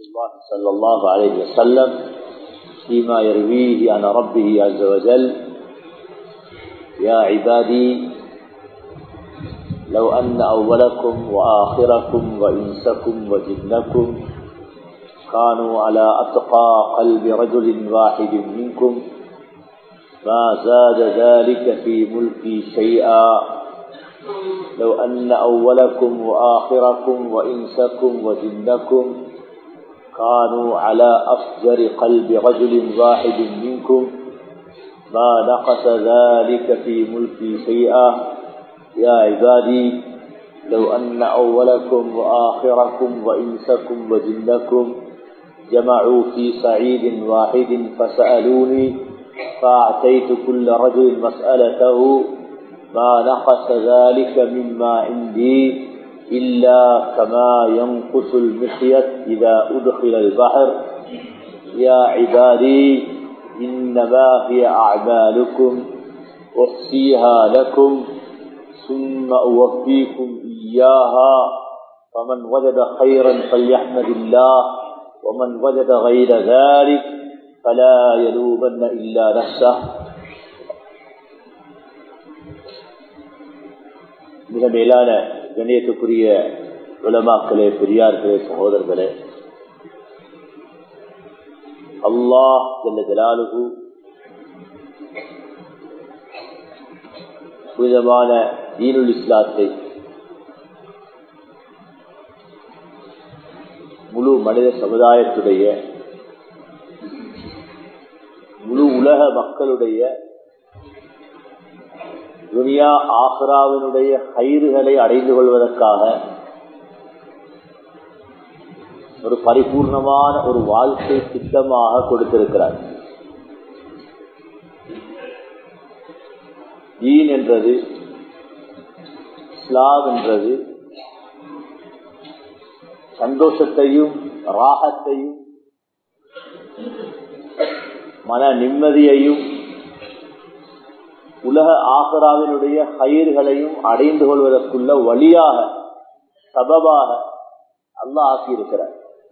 الله صلى الله عليه وسلم فيما يرويه عن ربه عز وجل يا عبادي لو أن أولكم وآخركم وإنسكم وجنكم كانوا على أتقى قلب رجل واحد منكم ما زاد ذلك في ملكي شيئا لو أن أولكم وآخركم وإنسكم وجنكم كانوا على أفجر قلب رجل واحد منكم ما نقص ذلك في ملكي شيئا يا عبادي لو أن أولكم وآخركم وإنسكم وجنكم جمعوا في صعيد واحد فسألوني فأعطيت كل رجل مسألته ما نقص ذلك مما عندي إلا كما ينقص المخيط إذا أدخل البحر يا عبادي إنما هي أعمالكم أحصيها لكم ثم أوفيكم إياها فمن وجد خيرا فليحمد الله ومن وجد غير ذلك فلا يلومن إلا نفسه மிக மேலான கண்ணியத்துக்குரிய உலமாக்களே பெரியார்களே சகோதரர்களே அல்லாஹ் ஜல்ல ஜலாலுகு புனிதமான தீனுல் இஸ்லாத்தை முழு மனித சமுதாயத்துடைய முழு உலக மக்களுடைய துனியா ஆக்ராவினுடைய கயிறுகளை அடைந்து கொள்வதற்காக ஒரு பரிபூர்ணமான ஒரு வாழ்க்கை திட்டமாக கொடுத்திருக்கிறார் ஈன் என்றது இஸ்லாம் என்றது சந்தோஷத்தையும் ராகத்தையும் மன நிம்மதியையும் உலக ஆகராவினுடைய கயிர்களையும் அடைந்து கொள்வதற்குள்ள வழியாக சபபாக அல்ல ஆக்கியிருக்கிறார்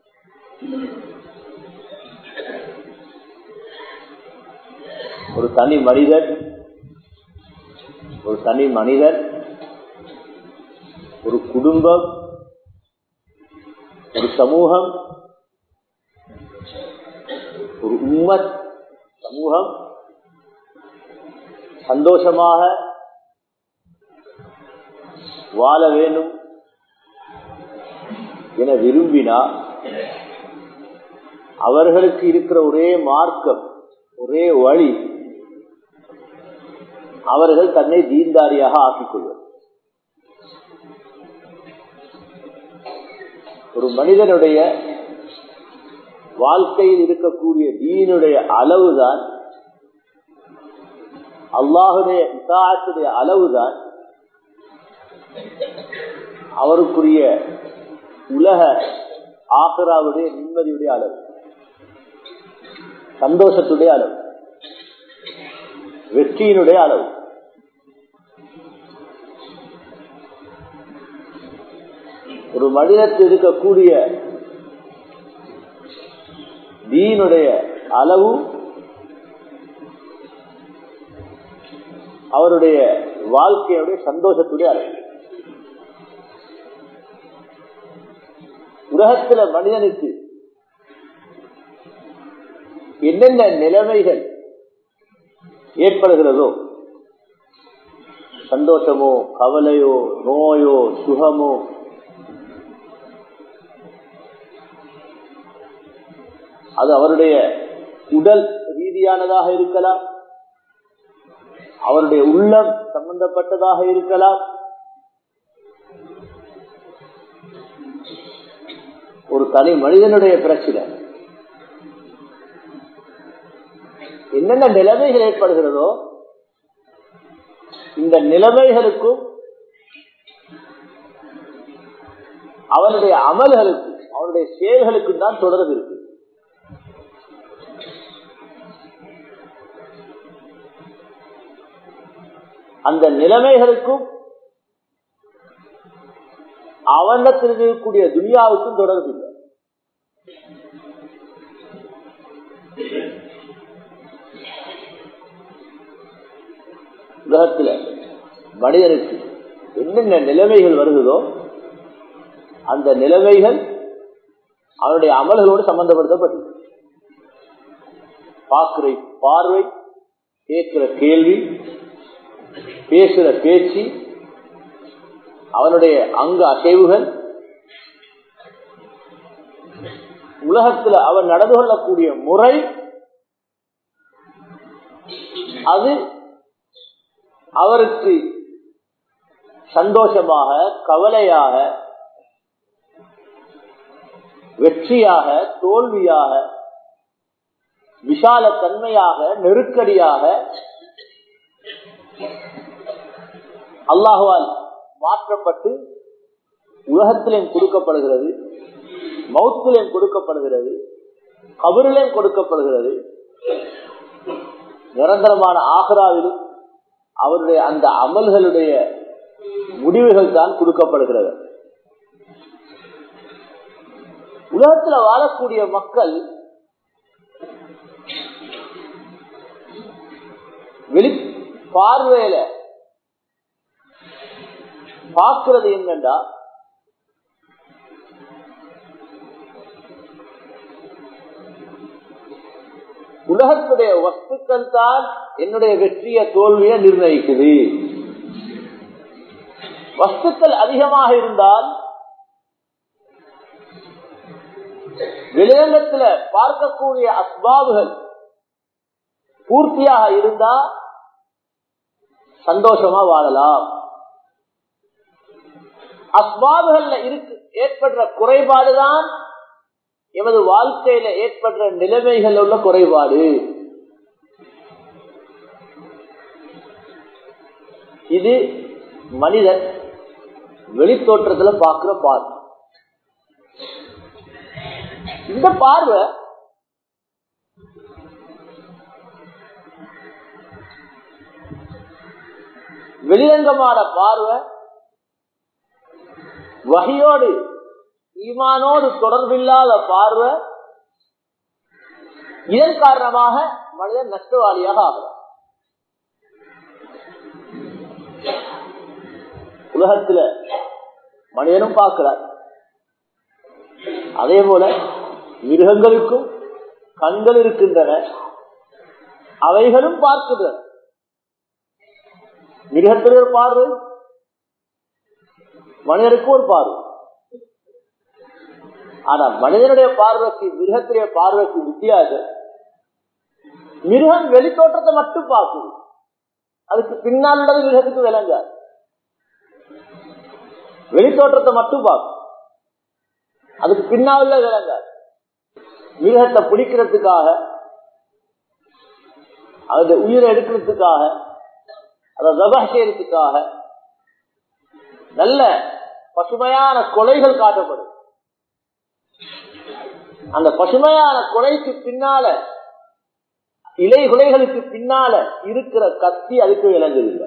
ஒரு தனி மனிதன் ஒரு தனி மனிதன் ஒரு குடும்பம் ஒரு சமூகம் ஒரு உம்மத் சமூகம் சந்தோஷமாக வாழ வேண்டும் என விரும்பினால் அவர்களுக்கு இருக்கிற ஒரே மார்க்கம் ஒரே வழி அவர்கள் தன்னை தீன்தாரியாக ஆக்கிக் கொள்வது ஒரு மனிதனுடைய வாழ்க்கையில் இருக்கக்கூடிய தீனுடைய அளவுதான் அல்லாஹுடைய இசாத்துடைய அளவுதான் அவருக்குரிய உலக ஆக்ராவுடைய நிம்மதியுடைய அளவு சந்தோஷத்துடைய அளவு வெற்றியினுடைய அளவு ஒரு மனிதத்தில் இருக்கக்கூடிய தீனுடைய அளவு அவருடைய வாழ்க்கையுடைய சந்தோஷத்துடைய அளவு உலகத்துல மனிதனுக்கு என்னென்ன நிலைமைகள் ஏற்படுகிறதோ சந்தோஷமோ கவலையோ நோயோ சுகமோ அது அவருடைய உடல் ரீதியானதாக இருக்கலாம் அவருடைய உள்ளம் சம்பந்தப்பட்டதாக இருக்கலாம் ஒரு தனி மனிதனுடைய பிரச்சனை என்னென்ன நிலைமைகள் ஏற்படுகிறதோ இந்த நிலைமைகளுக்கும் அவனுடைய அமல்களுக்கும் அவனுடைய செயல்களுக்கும் தான் தொடர்பு இருக்கு அந்த நிலைமைகளுக்கும் அவனிடத்தில் இருக்கக்கூடிய துனியாவுக்கும் தொடர்பு இல்லை உலகத்துல மனிதனுக்கு என்னென்ன நிலைமைகள் வருகிறதோ அந்த நிலைமைகள் அவனுடைய அமல்களோடு சம்பந்தப்படுத்தப்பட்டது பார்க்கிற பார்வை கேட்கிற கேள்வி பேசுற பேச்சு அவனுடைய அங்க அசைவுகள் உலகத்தில் அவன் நடந்து கொள்ளக்கூடிய முறை அது அவருக்கு சந்தோஷமாக கவலையாக வெற்றியாக தோல்வியாக விஷால தன்மையாக நெருக்கடியாக அல்லாஹுவால் மாற்றப்பட்டு உலகத்திலேயும் கொடுக்கப்படுகிறது மௌத்திலேயும் கொடுக்கப்படுகிறது கபரிலேயும் கொடுக்கப்படுகிறது நிரந்தரமான ஆக்ராவிலும் அவருடைய அந்த அமல்களுடைய முடிவுகள் தான் கொடுக்கப்படுகிறது உலகத்தில் வாழக்கூடிய மக்கள் வெளி பார்வையில பார்க்கிறது என்னண்டா உலகத்துடைய வஸ்துக்கள் தான் என்னுடைய வெற்றிய தோல்வியை நிர்ணயிக்குது வஸ்துக்கள் அதிகமாக இருந்தால் வெளிரங்கத்தில் பார்க்கக்கூடிய அஸ்பாபுகள் பூர்த்தியாக இருந்தா சந்தோஷமா வாழலாம் அஸ்பாபுகள்ல இருக்கு ஏற்படுற குறைபாடுதான் எமது வாழ்க்கையில ஏற்படுற நிலைமைகள் உள்ள குறைபாடு இது மனிதன் வெளித்தோற்றத்துல பார்க்கிற பார்வை இந்த பார்வை வெளிரங்கமான பார்வை வகையோடு ஈமானோடு தொடர்பில்லாத பார்வை இதன் காரணமாக மனிதன் நஷ்டவாளியாக ஆகிறார் உலகத்துல மனிதனும் பார்க்கிறார் அதே போல மிருகங்களுக்கும் கண்கள் இருக்கின்றன அவைகளும் பார்க்கின்றன மிருகத்தில் ஒரு பார்வை மனிதனுக்கு ஒரு பார்வை ஆனா மனிதனுடைய பார்வைக்கு மிருகத்துடைய பார்வைக்கு வித்தியாசம் மிருகம் வெளித்தோற்றத்தை மட்டும் பார்க்குது அதுக்கு பின்னால் உள்ளது மிருகத்துக்கு விளங்காது வெளித்தோற்றத்தை மட்டும் பார்க்கும் அதுக்கு பின்னால் உள்ள விளங்காது மிருகத்தை பிடிக்கிறதுக்காக அது உயிரை எடுக்கிறதுக்காக அதை விவகாரம் செய்யறதுக்காக நல்ல பசுமையான கொலைகள் காட்டப்படும் அந்த பசுமையான கொலைக்கு பின்னால இலை குலைகளுக்கு பின்னால இருக்கிற கத்தி அதுக்கு விளங்குதில்லை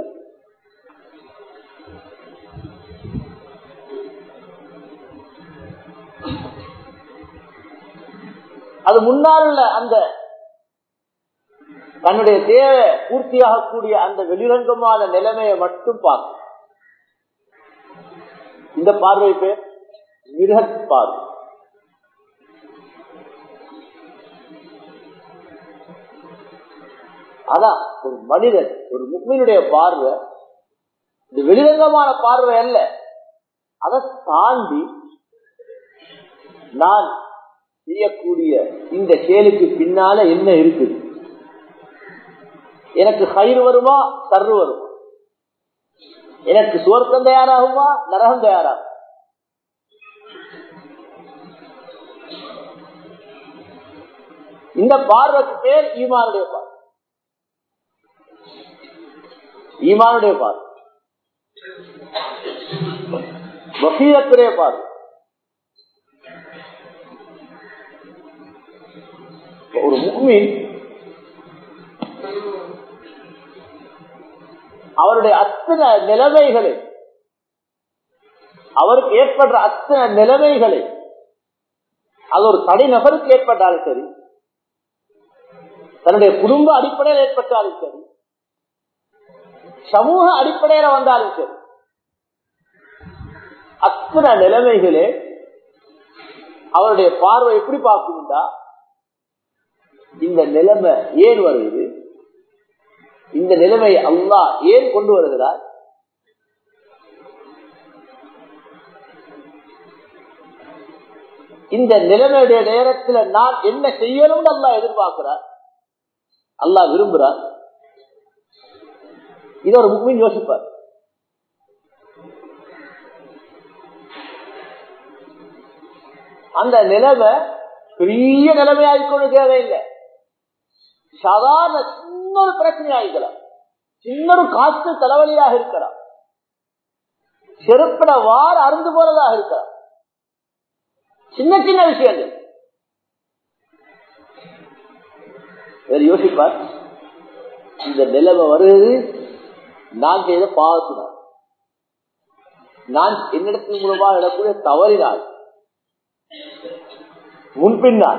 அது முன்னால் உள்ள அந்த தன்னுடைய தேவை பூர்த்தியாகக்கூடிய அந்த வெளிரங்கமான நிலைமையை மட்டும் பார்க்கும் இந்த பார்வை பேர் மிருக பார்வை அதான் ஒரு மனிதன் ஒரு முக்மீனுடைய பார்வை இந்த வெளிரங்கமான பார்வை அல்ல அதை தாண்டி நான் செய்யக்கூடிய இந்த செயலுக்கு பின்னால என்ன இருக்குது எனக்கு கயிறு வருமா தரு வருமா எனக்கு சுவர்க்கம் தயாராகுமா நரகம் தயாராகும் இந்த பார்வைக்கு பேர் ஈமானுடைய பார்வை ஈமானுடைய பார்வை வசீரத்துடைய பார்வை ஒரு முக்மீன் அவருடைய அத்தனை நிலைமைகளை அவருக்கு ஏற்படுற அத்தனை நிலைமைகளை அது ஒரு தனிநபருக்கு ஏற்பட்டாலும் சரி தன்னுடைய குடும்ப அடிப்படையில் ஏற்பட்டாலும் சரி சமூக அடிப்படையில வந்தாலும் சரி அத்தனை நிலைமைகளே அவருடைய பார்வை எப்படி பார்க்கும்டா இந்த நிலைமை ஏன் வருகிறது இந்த நிலைமை அல்லா ஏன் கொண்டு வருகிறார் இந்த நிலைமையுடைய நேரத்தில் நான் என்ன செய்யணும்னு அல்லா எதிர்பார்க்கிறார் அல்லா விரும்புகிறார் இதை ஒரு முக்மீன் யோசிப்பார் அந்த நிலைமை பெரிய நிலைமையாயிக்கொண்டு தேவையில்லை சாதாரண சின்ன ஒரு பிரச்சனையாயிருக்கலாம் சின்ன ஒரு காற்று தலைவலியாக இருக்கலாம் செருப்பிட வார அருந்து போறதாக இருக்கலாம் சின்ன சின்ன விஷயங்கள் வேறு யோசிப்பார் இந்த நிலைமை வருவது நான் செய்த பாவத்தினால் நான் என்னிடத்தின் மூலமாக இடக்கூடிய தவறினால் முன்பின்னான்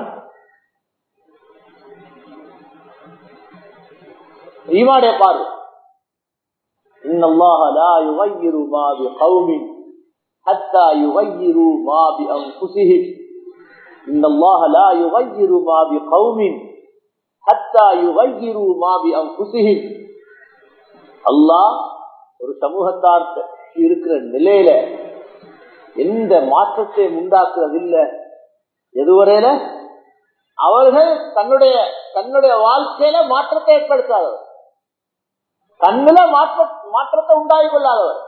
ஈமாடைய பார்வை إن الله لا يغير ما بقوم حتى يغيروا ما بأنفسهم إن الله لا يغير ما بقوم حتى يغيروا ما بأنفسهم அல்லாஹ் ஒரு சமூகத்தார் இருக்கிற நிலையில எந்த மாற்றத்தை உண்டாக்குறதில்லை எதுவரையில அவர்கள் தன்னுடைய தன்னுடைய வாழ்க்கையில மாற்றத்தை ஏற்படுத்தாதவர் தன்னில மாற்ற மாற்றத்தை உண்டாகி கொள்ளாதவர்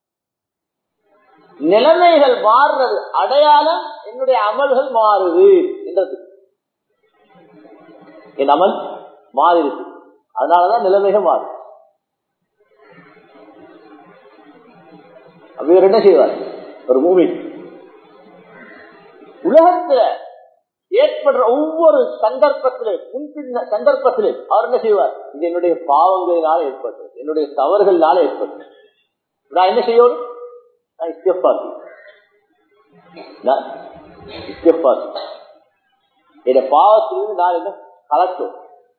நிலைமைகள் மாறுறது அடையாளம் என்னுடைய அமல்கள் மாறுது என்றது என் அமல் மாறிடுது அதனாலதான் நிலைமைகள் மாறும் அவர் என்ன செய்வார் ஒரு மூவி உலகத்துல ஏற்படுற ஒவ்வொரு சந்தர்ப்பத்திலும் முன்பின்ன சந்தர்ப்பத்திலும் அவர் என்ன செய்வார் இது என்னுடைய பாவங்களினால ஏற்பட்டது என்னுடைய தவறுகளினால ஏற்பட்டது நான் என்ன செய்யணும் நான் இஸ்தியப்பாசி நான் இஸ்தியப்பாசி என் பாவத்திலிருந்து நான் என்ன கலக்கும்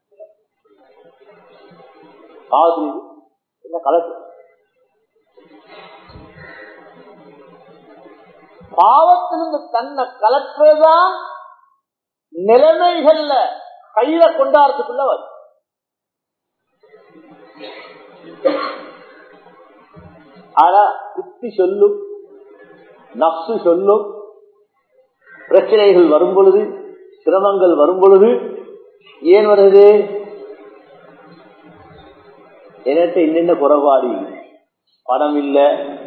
பாவத்திலிருந்து என்ன கலக்கும் பாவத்திலிருந்து தன்னை கலற்றுதான் நிலைமைகள்ல கையில கொண்டாடுறதுக்குள்ள வரும் ஆனா புத்தி சொல்லும் நப்சு சொல்லும் பிரச்சனைகள் வரும் பொழுது சிரமங்கள் வரும் பொழுது ஏன் வருது என்கிட்ட என்னென்ன குறைபாடு பணம் இல்லை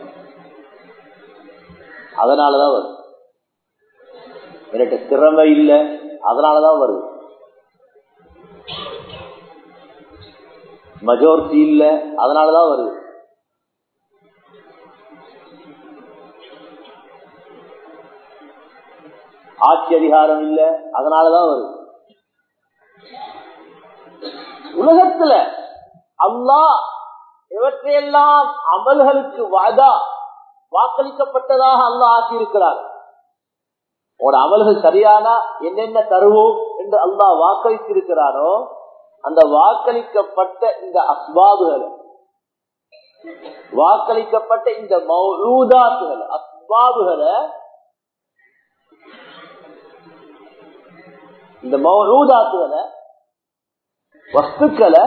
அதனாலதான் வரும் என்கிட்ட திறமை இல்லை அதனாலதான் வருது மெஜாரிட்டி இல்ல அதனாலதான் வருது ஆட்சி அதிகாரம் இல்ல அதனாலதான் வருது உலகத்துல அல்லா இவற்றையெல்லாம் அமல்களுக்கு வாதா வாக்களிக்கப்பட்டதாக அல்லா ஆக்கியிருக்கிறார் உங்களோட அமல்கள் சரியானா என்னென்ன தருவோம் என்று அல்லாஹ் வாக்களித்திருக்கிறானோ அந்த வாக்களிக்கப்பட்ட இந்த அஸ்பாபுகளை வாக்களிக்கப்பட்ட இந்த மௌலூதாத்துகளை அஸ்பாபுகளை இந்த மௌலூதாத்துகளை வஸ்துக்களை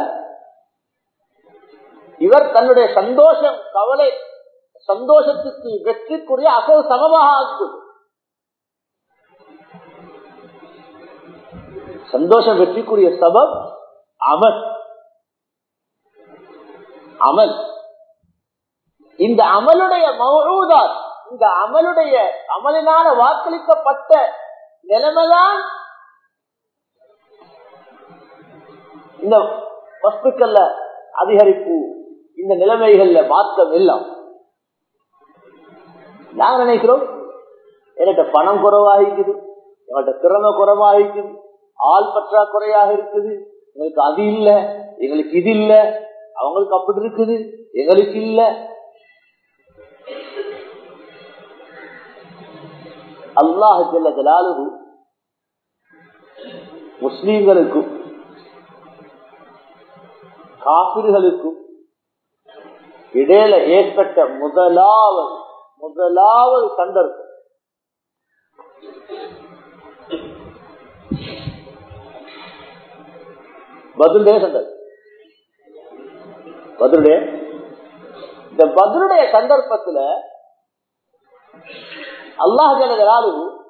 இவர் தன்னுடைய சந்தோஷம் கவலை சந்தோஷத்துக்கு வெற்றிக்குரிய அசல் சமமாக ஆக்குது சந்தோஷம் வெற்றிக்குரிய சபம் அமல் அமல் இந்த அமலுடைய மௌதாத் இந்த அமலுடைய அமலினால வாக்களிக்கப்பட்ட நிலைமைதான் இந்த வஸ்துக்கள்ல அதிகரிப்பு இந்த நிலைமைகள்ல மாற்றம் எல்லாம் நாங்க நினைக்கிறோம் என்கிட்ட பணம் குறைவாகிக்குது எங்கள்கிட்ட திறமை குறைவாகிக்குது ஆள் பற்றாக்குறையாக இருக்குது எங்களுக்கு அது இல்ல எங்களுக்கு இது இல்ல அவங்களுக்கு அப்படி இருக்குது எங்களுக்கு இல்ல அல்லாஹ் ஜல்ல ஜலாலுஹு முஸ்லீம்களுக்கும் காபிர்களுக்கும் இடையில ஏற்பட்ட முதலாவது முதலாவது சந்தர்ப்பம் பதிலுடைய சந்தர்ப்பம் பதிலுடைய இந்த பதிலுடைய சந்தர்ப்பத்துல அல்லாஹ் ஜனகராலு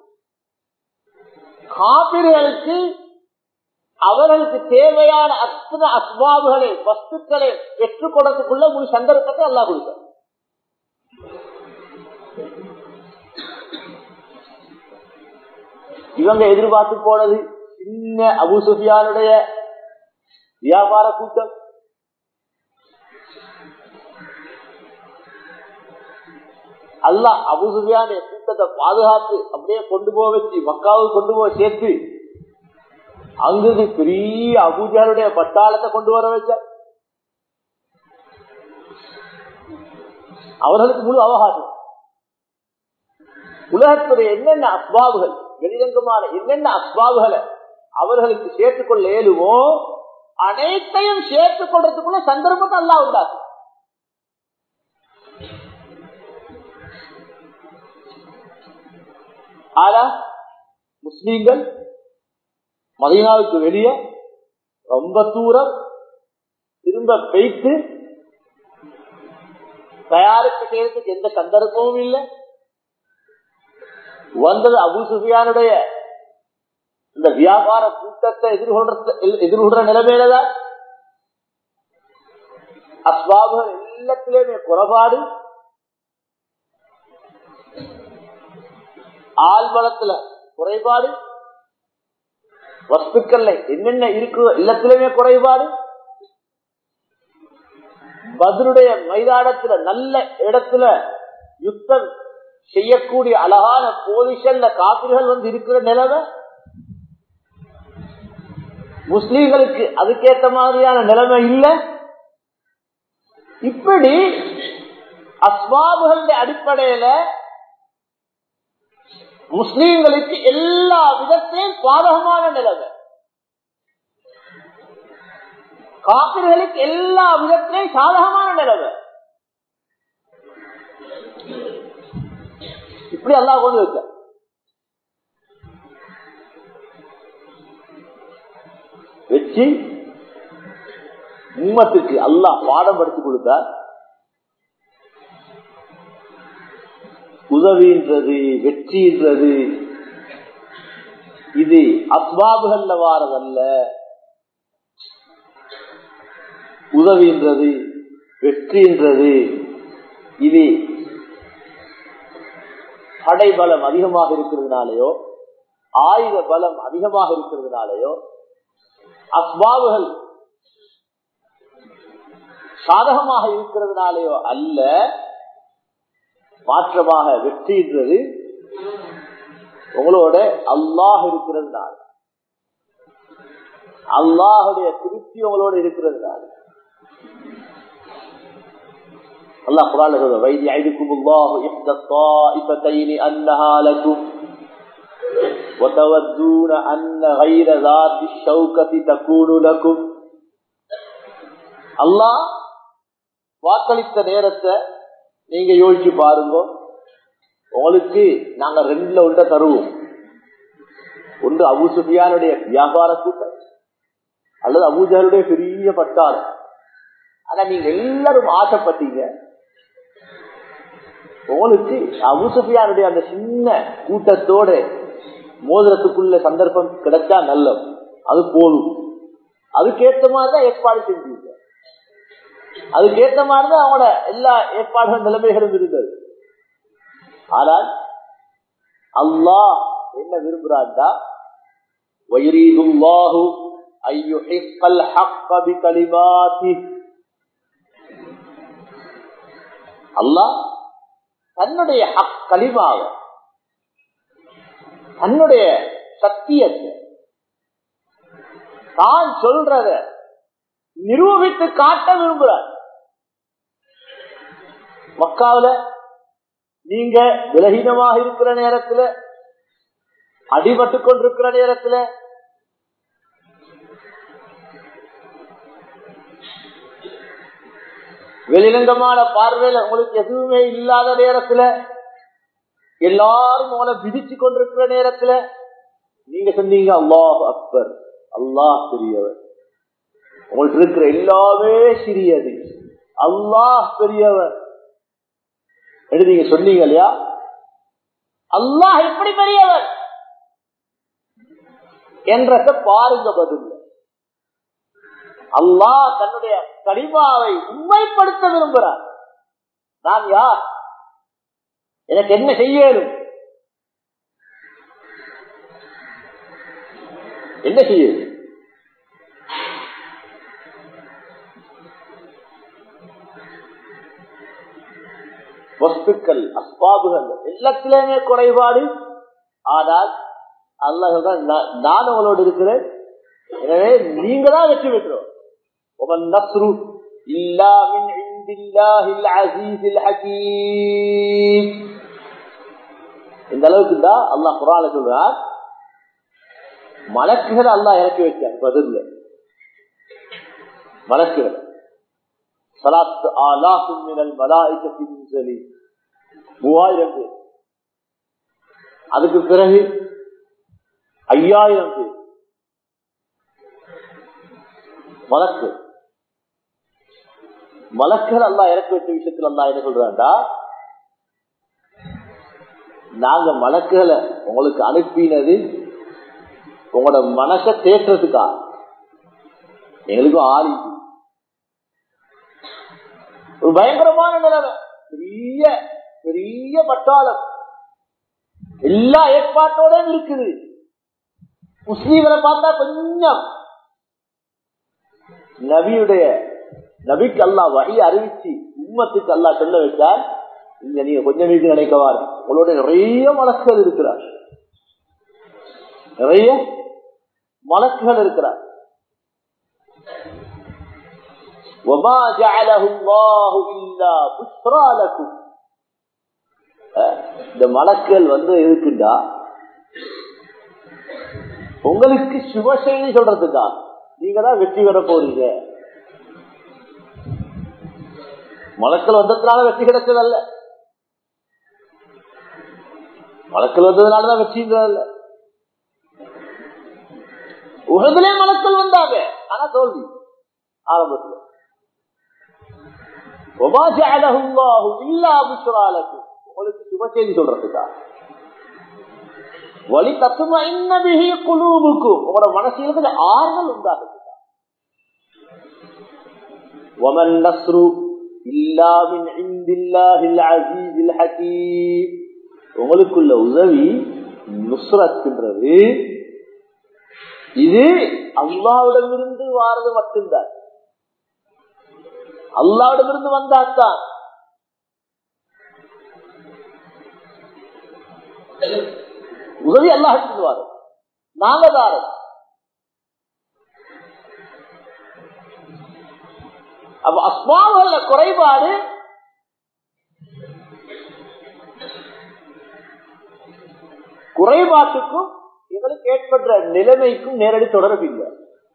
காபிர்களுக்கு அவர்களுக்கு தேவையான அத்தனை அஸ்வாபுகளை வஸ்துக்களை பெற்றுக் கொடுக்கக்குள்ள முழு சந்தர்ப்பத்தை அல்லாஹ் கொடுத்தார் இவங்க எதிர்பார்த்து போனது சின்ன அபு சுஃபியானுடைய வியாபார கூட்டம் அல்லாஹ் அபு சுஃபியானுடைய கூட்டத்தை பாதுகாத்து அப்படியே கொண்டு போக வச்சு மக்காவுக்கு கொண்டு போக சேர்த்து அங்கு பெரிய அபூஜாருடைய பட்டாளத்தை கொண்டு வர வச்ச அவர்களுக்கு முழு அவகாசம் உலகத்துடைய என்னென்ன அஸ்வாபுகள் வெளிரங்கமான என்னென்ன அஸ்வாபுகளை அவர்களுக்கு சேர்த்துக் கொள்ள இயலுமோ அனைத்தையும் சேர்த்துக் கொள்றதுக்குள்ள சந்தர்ப்பத்தை அல்லா உண்டாக்கும் ஆனா முஸ்லீம்கள் மதீனாவுக்கு வெளியே ரொம்ப தூரம் திரும்ப பெய்த்து தயாரிப்பு செய்யறதுக்கு எந்த சந்தர்ப்பமும் இல்லை வந்தது அபு சுஃபியானுடைய இந்த வியாபார கூட்டத்தை எதிர்கொள்ற எதிர்கொள்ற நிலைமையிலதான் அஸ்வாபுகள் எல்லாத்திலுமே குறைபாடு ஆழ்வளத்துல குறைபாடு வஸ்துக்கள்ல என்னென்ன இருக்கு எல்லாத்திலுமே குறைபாடு பதிலுடைய மைதானத்துல நல்ல இடத்துல யுத்தம் செய்யக்கூடிய அழகான போலிஷன்ல காப்பிர்கள் வந்து இருக்கிற நிலைமை முஸ்லீம்களுக்கு அதுக்கேற்ற மாதிரியான நிலைமை இல்லை இப்படி அஸ்வாபுகளுடைய அடிப்படையில முஸ்லீம்களுக்கு எல்லா விதத்திலும் பாதகமான நிலைமை காப்பிர்களுக்கு எல்லா விதத்திலும் சாதகமான நிலைமை இப்படி அல்லாஹ் கொண்டு வச்ச வச்சு உம்மத்துக்கு அல்லாஹ் பாடம் படித்து கொடுத்தார் உதவின்றது வெற்றின்றது இது அஸ்வாபுகள்ல வாரதல்ல உதவின்றது வெற்றின்றது இது படை பலம் அதிகமாக இருக்கிறதுனாலயோ ஆயுத பலம் அதிகமாக இருக்கிறதுனாலயோ அஸ்வாபுகள் சாதகமாக இருக்கிறதுனாலயோ அல்ல மாற்றமாக வெற்றின்றது உங்களோட அல்லாஹ் இருக்கிறதுனால அல்லாஹுடைய திருப்தி உங்களோட இருக்கிறதுனால அல்லாஹ் குரான் சொல்ற வைதி ஐதுக்கும் அல்லாஹு இஹ்த الطائفتين انها لكم وتودون ان غير ذات الشوكة تكون لكم அல்லாஹ் வாக்களித்த நேரத்தை நீங்க யோசிச்சு பாருங்க உங்களுக்கு நாங்க ரெண்டுல ஒன்ற தருவோம் ஒன்று அபு சுபியானுடைய வியாபார கூட்டம் அல்லது அபூஜாருடைய பெரிய பட்டாளம் ஆனா நீங்க எல்லாரும் ஆசைப்பட்டீங்க உங்களுக்கு அபு சுபியானுடைய அந்த சின்ன கூட்டத்தோட மோதிரத்துக்குள்ள சந்தர்ப்பம் கிடைச்சா நல்லது அது போதும் அதுக்கேற்ற மாதிரிதான் ஏற்பாடு செஞ்சீங்க அதுக்கேற்ற மாதிரிதான் அவங்களோட எல்லா ஏற்பாடுகள் நிலைமைகளும் இருந்தது ஆனால் அல்லாஹ் என்ன விரும்புறான்டா வயிறீதுல்லாஹு ஐயுஹிக்கல் ஹக்க பிகலிமாத்தி அல்லாஹ் தன்னுடைய ஹக் கலிமாவ தன்னுடைய சத்தியத்தை தான் சொல்றத நிரூபித்து காட்ட விரும்புறார் மக்காவில நீங்க விலகீனமாக இருக்கிற நேரத்துல அடிபட்டு கொண்டிருக்கிற நேரத்துல வெளிரங்கமான பார்வையில உங்களுக்கு எதுவுமே இல்லாத நேரத்துல எல்லாரும் உங்களை விதிச்சு கொண்டிருக்கிற நேரத்துல நீங்க சொன்னீங்க அல்லாஹ் அக்பர் அல்லாஹ் பெரியவர் உங்களுக்கு இருக்கிற எல்லாமே சிறியது அல்லாஹ் பெரியவர் என்று நீங்க சொன்னீங்க இல்லையா அல்லாஹ் எப்படி பெரியவர் என்றத பாருங்க பதில் அல்லாஹ் தன்னுடைய கடிமாவை உண்மைப்படுத்த விரும்புகிறார் நான் யார் எனக்கு என்ன செய்யணும் என்ன செய்யணும் வஸ்துக்கள் அஸ்பாபுகள் எல்லாத்திலுமே குறைபாடு ஆனால் அல்லாஹ் நான் உங்களோடு இருக்கிறேன் எனவே நீங்க தான் வெற்றி பெற்றோம் ومن نصر إلا من عند الله العزيز الحكيم இந்த அளவுக்கு தான் அல்லாஹ் குரான சொல்றார் மலக்குகள் அல்லாஹ் இறக்கி வச்சார் பதில் மலக்குகள் சலாத்து ஆலாசும் மினல் மலாய்க்கத்தின் சொல்லி மூவாயிரம் பேர் அதுக்கு பிறகு ஐயாயிரம் பேர் மலக்கு மலக்கள் அல்லா இறக்க வச்ச விஷயத்துல அல்லா என்ன சொல்றாண்டா நாங்க மலக்குகளை உங்களுக்கு அனுப்பினது உங்களோட மனசை தேற்றதுக்கா எங்களுக்கும் ஆளி ஒரு பயங்கரமான நிலைமை பெரிய பெரிய பட்டாளம் எல்லா ஏற்பாட்டோட இருக்குது முஸ்லீம்களை பார்த்தா கொஞ்சம் நபியுடைய நபிக்கு அல்லா வகை அறிவிச்சு உண்மத்துக்கு அல்லா சொல்ல வச்சார் இங்க நீங்க கொஞ்சம் வீட்டு நினைக்கவாரு உங்களோட நிறைய மலக்குகள் இருக்கிறார் நிறைய மலக்குகள் இருக்கிறார் وما جعله الله إلا بشرى لكم இந்த மலக்கள் வந்து இருக்குண்டா உங்களுக்கு சுப செய்தி சொல்றதுக்கா நீங்க தான் வெற்றி பெற போறீங்க மலக்கள் வந்ததுனால வெற்றி கிடைச்சதல்ல மலக்கள் வந்ததுனாலதான் வெற்றின்றதல்ல உலகிலே மலக்கள் வந்தாங்க ஆனா தோல்வி ஆரம்பத்தில் உங்களுக்கு சுப செய்தி சொல்றதுக்கா வழி தத்துவ இன்னபிகி குழுவுக்கும் உங்களோட மனசில் கொஞ்சம் ஆறுதல் உண்டாகுதுக்கா ومن نصر إلا من عند الله العزيز الحكيم உங்களுக்குள்ள உதவி நுஸ்ரத்ன்றது இது அல்லாவிடமிருந்து வாரது மட்டும்தான் அல்லாவிடமிருந்து வந்தாத்தான் உதவி அல்லாஹ் சொல்லுவாரு நாங்க தாரம் அப்ப அஸ்மாவுல குறைபாடு குறைபாட்டுக்கும் எங்களுக்கு ஏற்படுற நிலைமைக்கும் நேரடி தொடர்பு இல்லை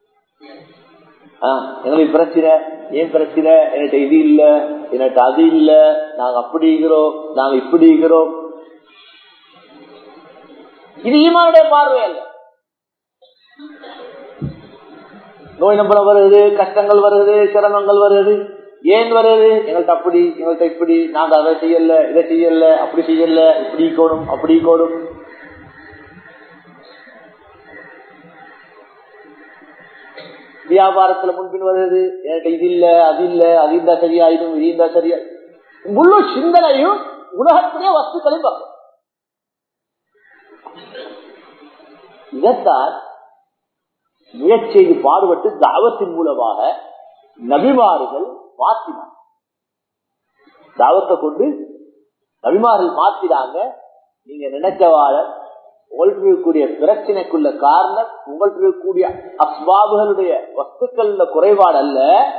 எங்களுக்கு பிரச்சனை ஏன் பிரச்சனை என்கிட்ட இது இல்ல என்கிட்ட அது இல்ல நாங்க அப்படிங்கிறோம் நாங்க இப்படிங்கிறோம் இது ஈமானுடைய பார்வை அல்ல நோய் நம்பளம் வருது கஷ்டங்கள் வருது சிரமங்கள் வருது ஏன் வருது எங்கள்கிட்ட அப்படி எங்கள்கிட்ட இப்படி நாங்க அதை செய்யல இதை செய்யல அப்படி செய்யல இப்படி கோடும் அப்படி கோடும் வியாபாரத்துல முன்பின் வருது என்கிட்ட இது இல்ல அது இல்ல அது இருந்தா சரியாயிடும் இது இருந்தா சரியா முழு சிந்தனையும் உலகத்திலே வஸ்துக்களையும் பார்க்கும் இதைத்தான் முயற்சியை பாடுபட்டு தாவத்தின் மூலமாக நபிமார்கள் மாற்றினார் தாவத்தை கொண்டு நபிமார்கள் மாத்தினாங்க நீங்க நினைச்சவாழ உங்கள்கிட்ட இருக்கக்கூடிய பிரச்சனைக்குள்ள காரணம் உங்கள்கிட்ட இருக்கக்கூடிய அஸ்வாபுகளுடைய வஸ்துக்கள்ல குறைபாடு அல்ல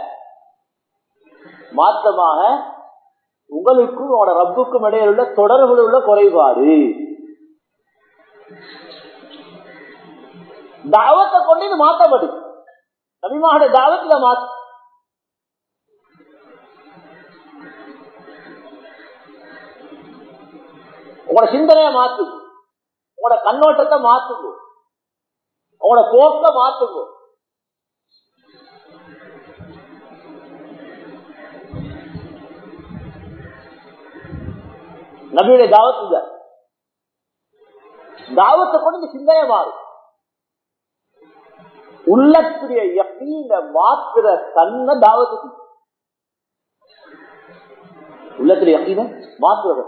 மாற்றமாக உங்களுக்கும் உங்களோட ரப்புக்கும் இடையில் உள்ள தொடர்புல உள்ள குறைபாடு தாவத்தை கொண்டு இது மாற்றப்படுது நபிமாவுடைய தாவத்துல மாற்ற உங்களோட சிந்தனையை மாத்துங்க உங்களோட கண்ணோட்டத்தை மாத்துங்க உங்களோட போக்க மாத்துங்க நபியுடைய தாவத்து இந்த தாவத்தை கொண்டு இந்த சிந்தனை மாறும் உள்ளத்துடைய யக்கீன மாத்துற தன்னை தாவத்துக்கு உள்ளத்துடைய யக்கீன மாற்றுறது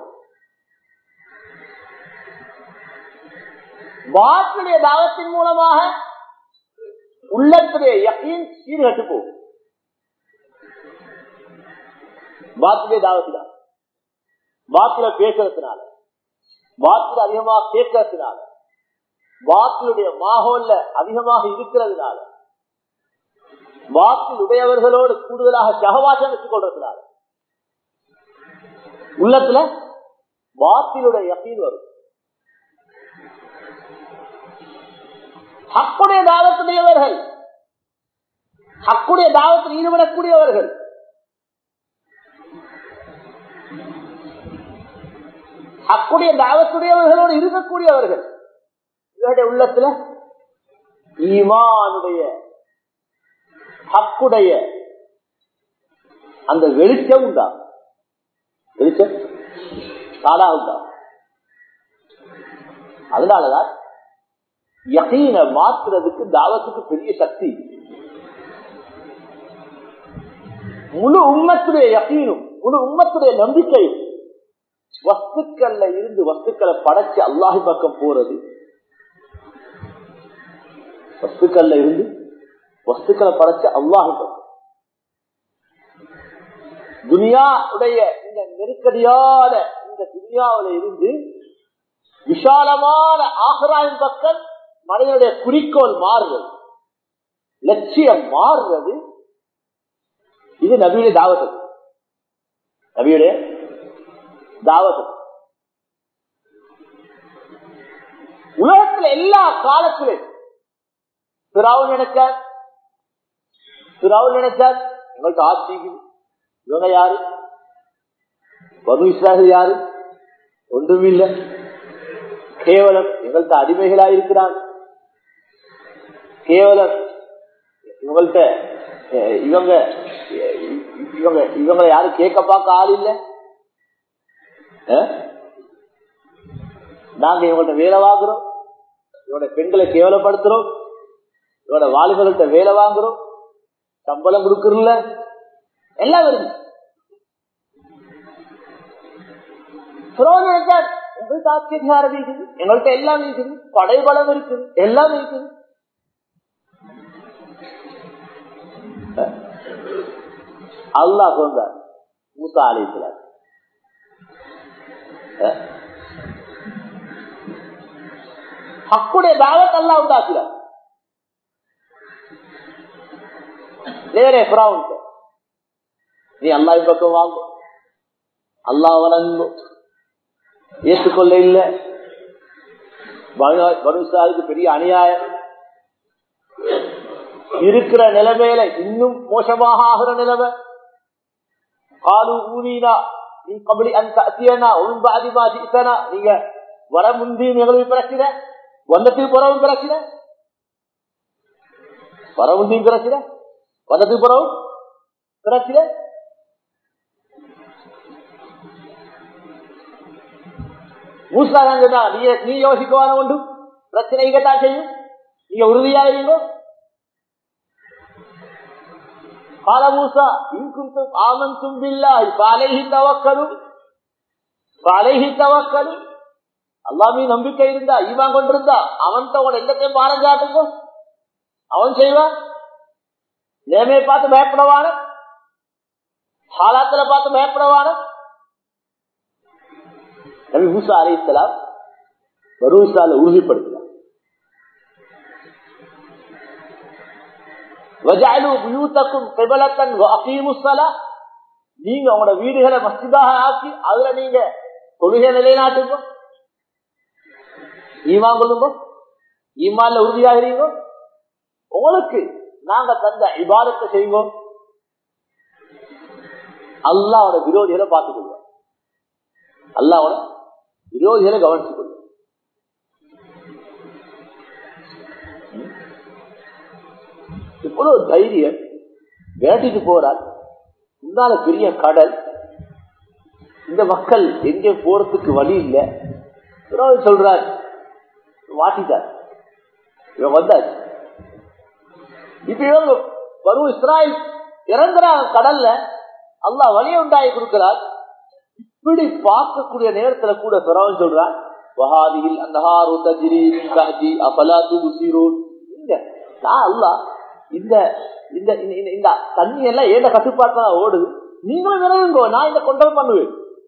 வாக்குடைய தாவத்தின் மூலமாக உள்ளத்துடைய யக்கீன் சீர்கட்டு போகும் வாக்குடைய தாவத்தினால் வாக்குல பேசுறதுனால வாக்குல அதிகமாக கேட்கறதுனால வாக்குடைய மாகோல்ல அதிகமாக இருக்கிறதுனால வாக்கில் உடையவர்களோடு கூடுதலாக சகவாசம் வச்சுக் கொள்றதுனால உள்ளத்துல வாக்கிலுடைய யக்கீன் வரும் ஹக்குடைய தாவத்துடையவர்கள் ஹக்குடைய தாவத்தில் ஈடுபடக்கூடியவர்கள் ஹக்குடைய தாவத்துடையவர்களோடு இருக்கக்கூடியவர்கள் இவருடைய உள்ளத்துல ஈமானுடைய ஹக்குடைய அந்த வெளிச்சம் உண்டா வெளிச்சம் தானா உண்டா அதனாலதான் யகீன மாத்துறதுக்கு தாவத்துக்கு பெரிய சக்தி முழு உம்மத்துடைய யகீனும் முழு உம்மத்துடைய நம்பிக்கையும் வஸ்துக்கள்ல இருந்து வஸ்துக்களை படைச்சு அல்லாஹி பக்கம் போறது வஸ்துக்கள்ல இருந்து வஸ்துக்களை படைச்சு அல்லாஹி பக்கம் துனியாவுடைய இந்த நெருக்கடியான இந்த துனியாவில இருந்து விஷாலமான ஆகராயின் பக்கம் மனிதனுடைய குறிக்கோள் மாறுறது லட்சியம் மாறுறது இது நபியுடைய தாவத்து நபியுடைய தாவத்து உலகத்துல எல்லா காலத்திலும் பிறாவும் நினைச்சார் பிறாவும் நினைச்சார் எங்கள்கிட்ட ஆட்சி இவங்க யாரு பனு இஸ்ராயல் யாரு ஒன்றும் இல்லை கேவலம் எங்கள்கிட்ட அடிமைகளா இருக்கிறாங்க கேவலம் இவங்கள்ட்ட இவங்க இவங்க இவங்களை யாரும் கேட்க பார்க்க ஆள் இல்ல நாங்க இவங்கள்ட்ட வேலை வாங்குறோம் இவனோட பெண்களை கேவலப்படுத்துறோம் இவனோட வாலிபர்கள்ட்ட வேலை வாங்குறோம் சம்பளம் கொடுக்கறல எல்லாம் வருது எங்கள்கிட்ட ஆட்சி அதிகாரம் இருக்குது எங்கள்கிட்ட எல்லாம் இருக்குது படைபலம் இருக்குது எல்லாம் இருக்குது அல்லா சொன்னார் மூசா அழைக்கிறார் ஹக்குடைய தாவத் அல்லா உண்டாக்குறார் வேறே பிராவுண்ட் நீ அல்லாஹ் பக்கம் வாங்கும் அல்லாஹ் வணங்கும் ஏற்றுக்கொள்ள இல்ல மனுஷாவுக்கு பெரிய அநியாயம் இருக்கிற நிலைமையில இன்னும் மோசமாக ஆகிற நிலைமை காலு ஊனீனா நீ கபடி அந்த அத்தியனா ஒழுங்கு அதிகமா ஜித்தனா நீங்க வர முந்தியும் எங்களுக்கு பிரச்சனை வந்தத்துக்கு புறவும் பிரச்சனை வர முந்தியும் பிரச்சனை வந்தத்துக்கு புறவும் பிரச்சனை மூசாங்க நீ நீ யோசிக்குவான உண்டு பிரச்சனை தான் செய்யும் நீங்க உறுதியா இருங்கோ قال موسى إن كنتم آمنتم بالله فعليه توكلوا فعليه توكلوا அல்லா மீ நம்பிக்கை இருந்தா ஈமான் கொண்டிருந்தா அவன்கிட்ட உன் எல்லாத்தையும் பாரம் காட்டுங்க அவன் செய்வான் நேமையை பார்த்து பயப்படவான ஹாலாத்துல பார்த்து பயப்படவான நபி மூசா அலி இஸ்லாம் பரூசால உறுதிப்படுத்தினார் நீங்க உங்களோட வீடுகளை மஸ்ஜிதாக ஆக்கி அதுல நீங்க தொழுகை நிலைநாட்டுங்க ஈமான் கொள்ளுங்க ஈமான்ல உறுதியாகிறீங்க உங்களுக்கு நாங்க தந்த இபாதத்தை செய்வோம் அல்லாவோட விரோதிகளை பார்த்துக்கொள்வோம் அல்லாவோட விரோதிகளை கவனித்துக் கொள்ளும் இவ்வளவு தைரியம் வேட்டைக்கு போறார் முன்னால பெரிய கடல் இந்த மக்கள் எங்கே போறதுக்கு வழி இல்லை சொல்றார் மாட்டிட்டார் இவன் வந்தார் இப்ப இவங்க வரும் இஸ்ராயல் இறங்குறாங்க கடல்ல அல்லா வழியை உண்டாகி கொடுக்கிறார் இப்படி பார்க்கக்கூடிய நேரத்துல கூட பிறவன் சொல்றான் வஹாதியில் அந்தஹாரு தஜ்ரி கஹதி அபலா துபுசிரூன் இங்க நான் அல்லா இந்த இந்த இந்த தண்ணி எல்லாம் ஏத கட்டுப்பாட்டுல ஓடுது நீங்களும் விரைவுங்கோ நான் இந்த கொண்டல் பண்ணுவேன்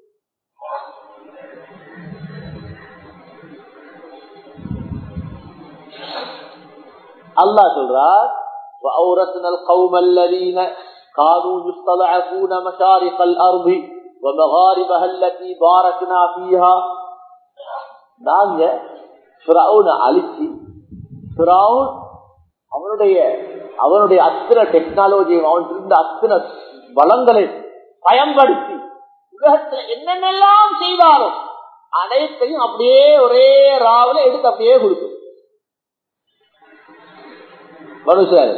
அல்லாஹ் சொல்றார் وأورثنا القوم الذين كانوا يستضعفون مشارق الأرض ومغاربها التي باركنا فيها நாங்க ஃபிரௌனை அழிச்சு ஃபிரௌன் அவனுடைய அவனுடைய அத்தனை டெக்னாலஜியும் அவன் இருந்த அத்தனை வளங்களை பயன்படுத்தி உலகத்துல என்னென்னலாம் செய்தாலும் அனைத்தையும் அப்படியே ஒரே ராவில எடுத்து அப்படியே கொடுக்கும் மனுஷர்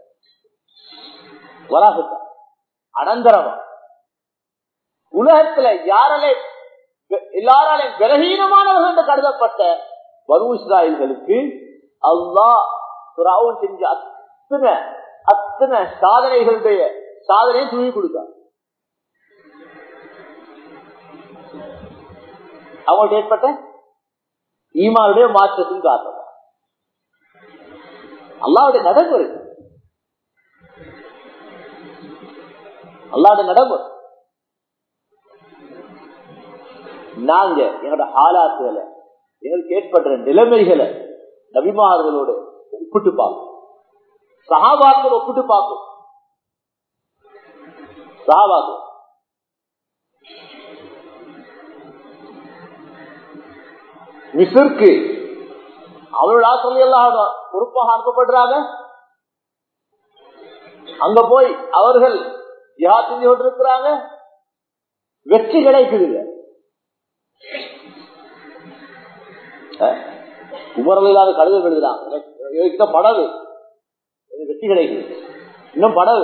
வராகத்தா அனந்தரமா உலகத்துல யாராலே எல்லாராலையும் பலகீனமானவர்கள் என்று கருதப்பட்ட வரு இஸ்ராயல்களுக்கு அல்லா சுராவும் செஞ்ச அத்தனை அத்தனை சாதனைகளுடைய சாதனையை தூக்கி கொடுத்தார் அவங்களுக்கு ஏற்பட்ட ஈமானுடைய மாற்றத்தின் காரணம் அல்லாவுடைய நடைமுறை அல்லாவுடைய நடைமுறை நாங்க எங்களோட ஆலாத்துகளை எங்களுக்கு ஏற்பட்ட நிலைமைகளை நபிமார்களோடு ஒப்பிட்டு பார்க்கும் சகாபாக்கள் ஒப்பிட்டு பார்க்கும் சகாபாக்கள் மிசிற்கு அவளோட ஆசிரியர் எல்லாம் பொறுப்பாக அனுப்பப்படுறாங்க அங்க போய் அவர்கள் யார் செஞ்சு கொண்டிருக்கிறாங்க வெற்றி கிடைக்குது உமரல் இல்லாத கடிதம் எழுதுறாங்க படகு வெற்றி கிடைக்குது இன்னும் படகு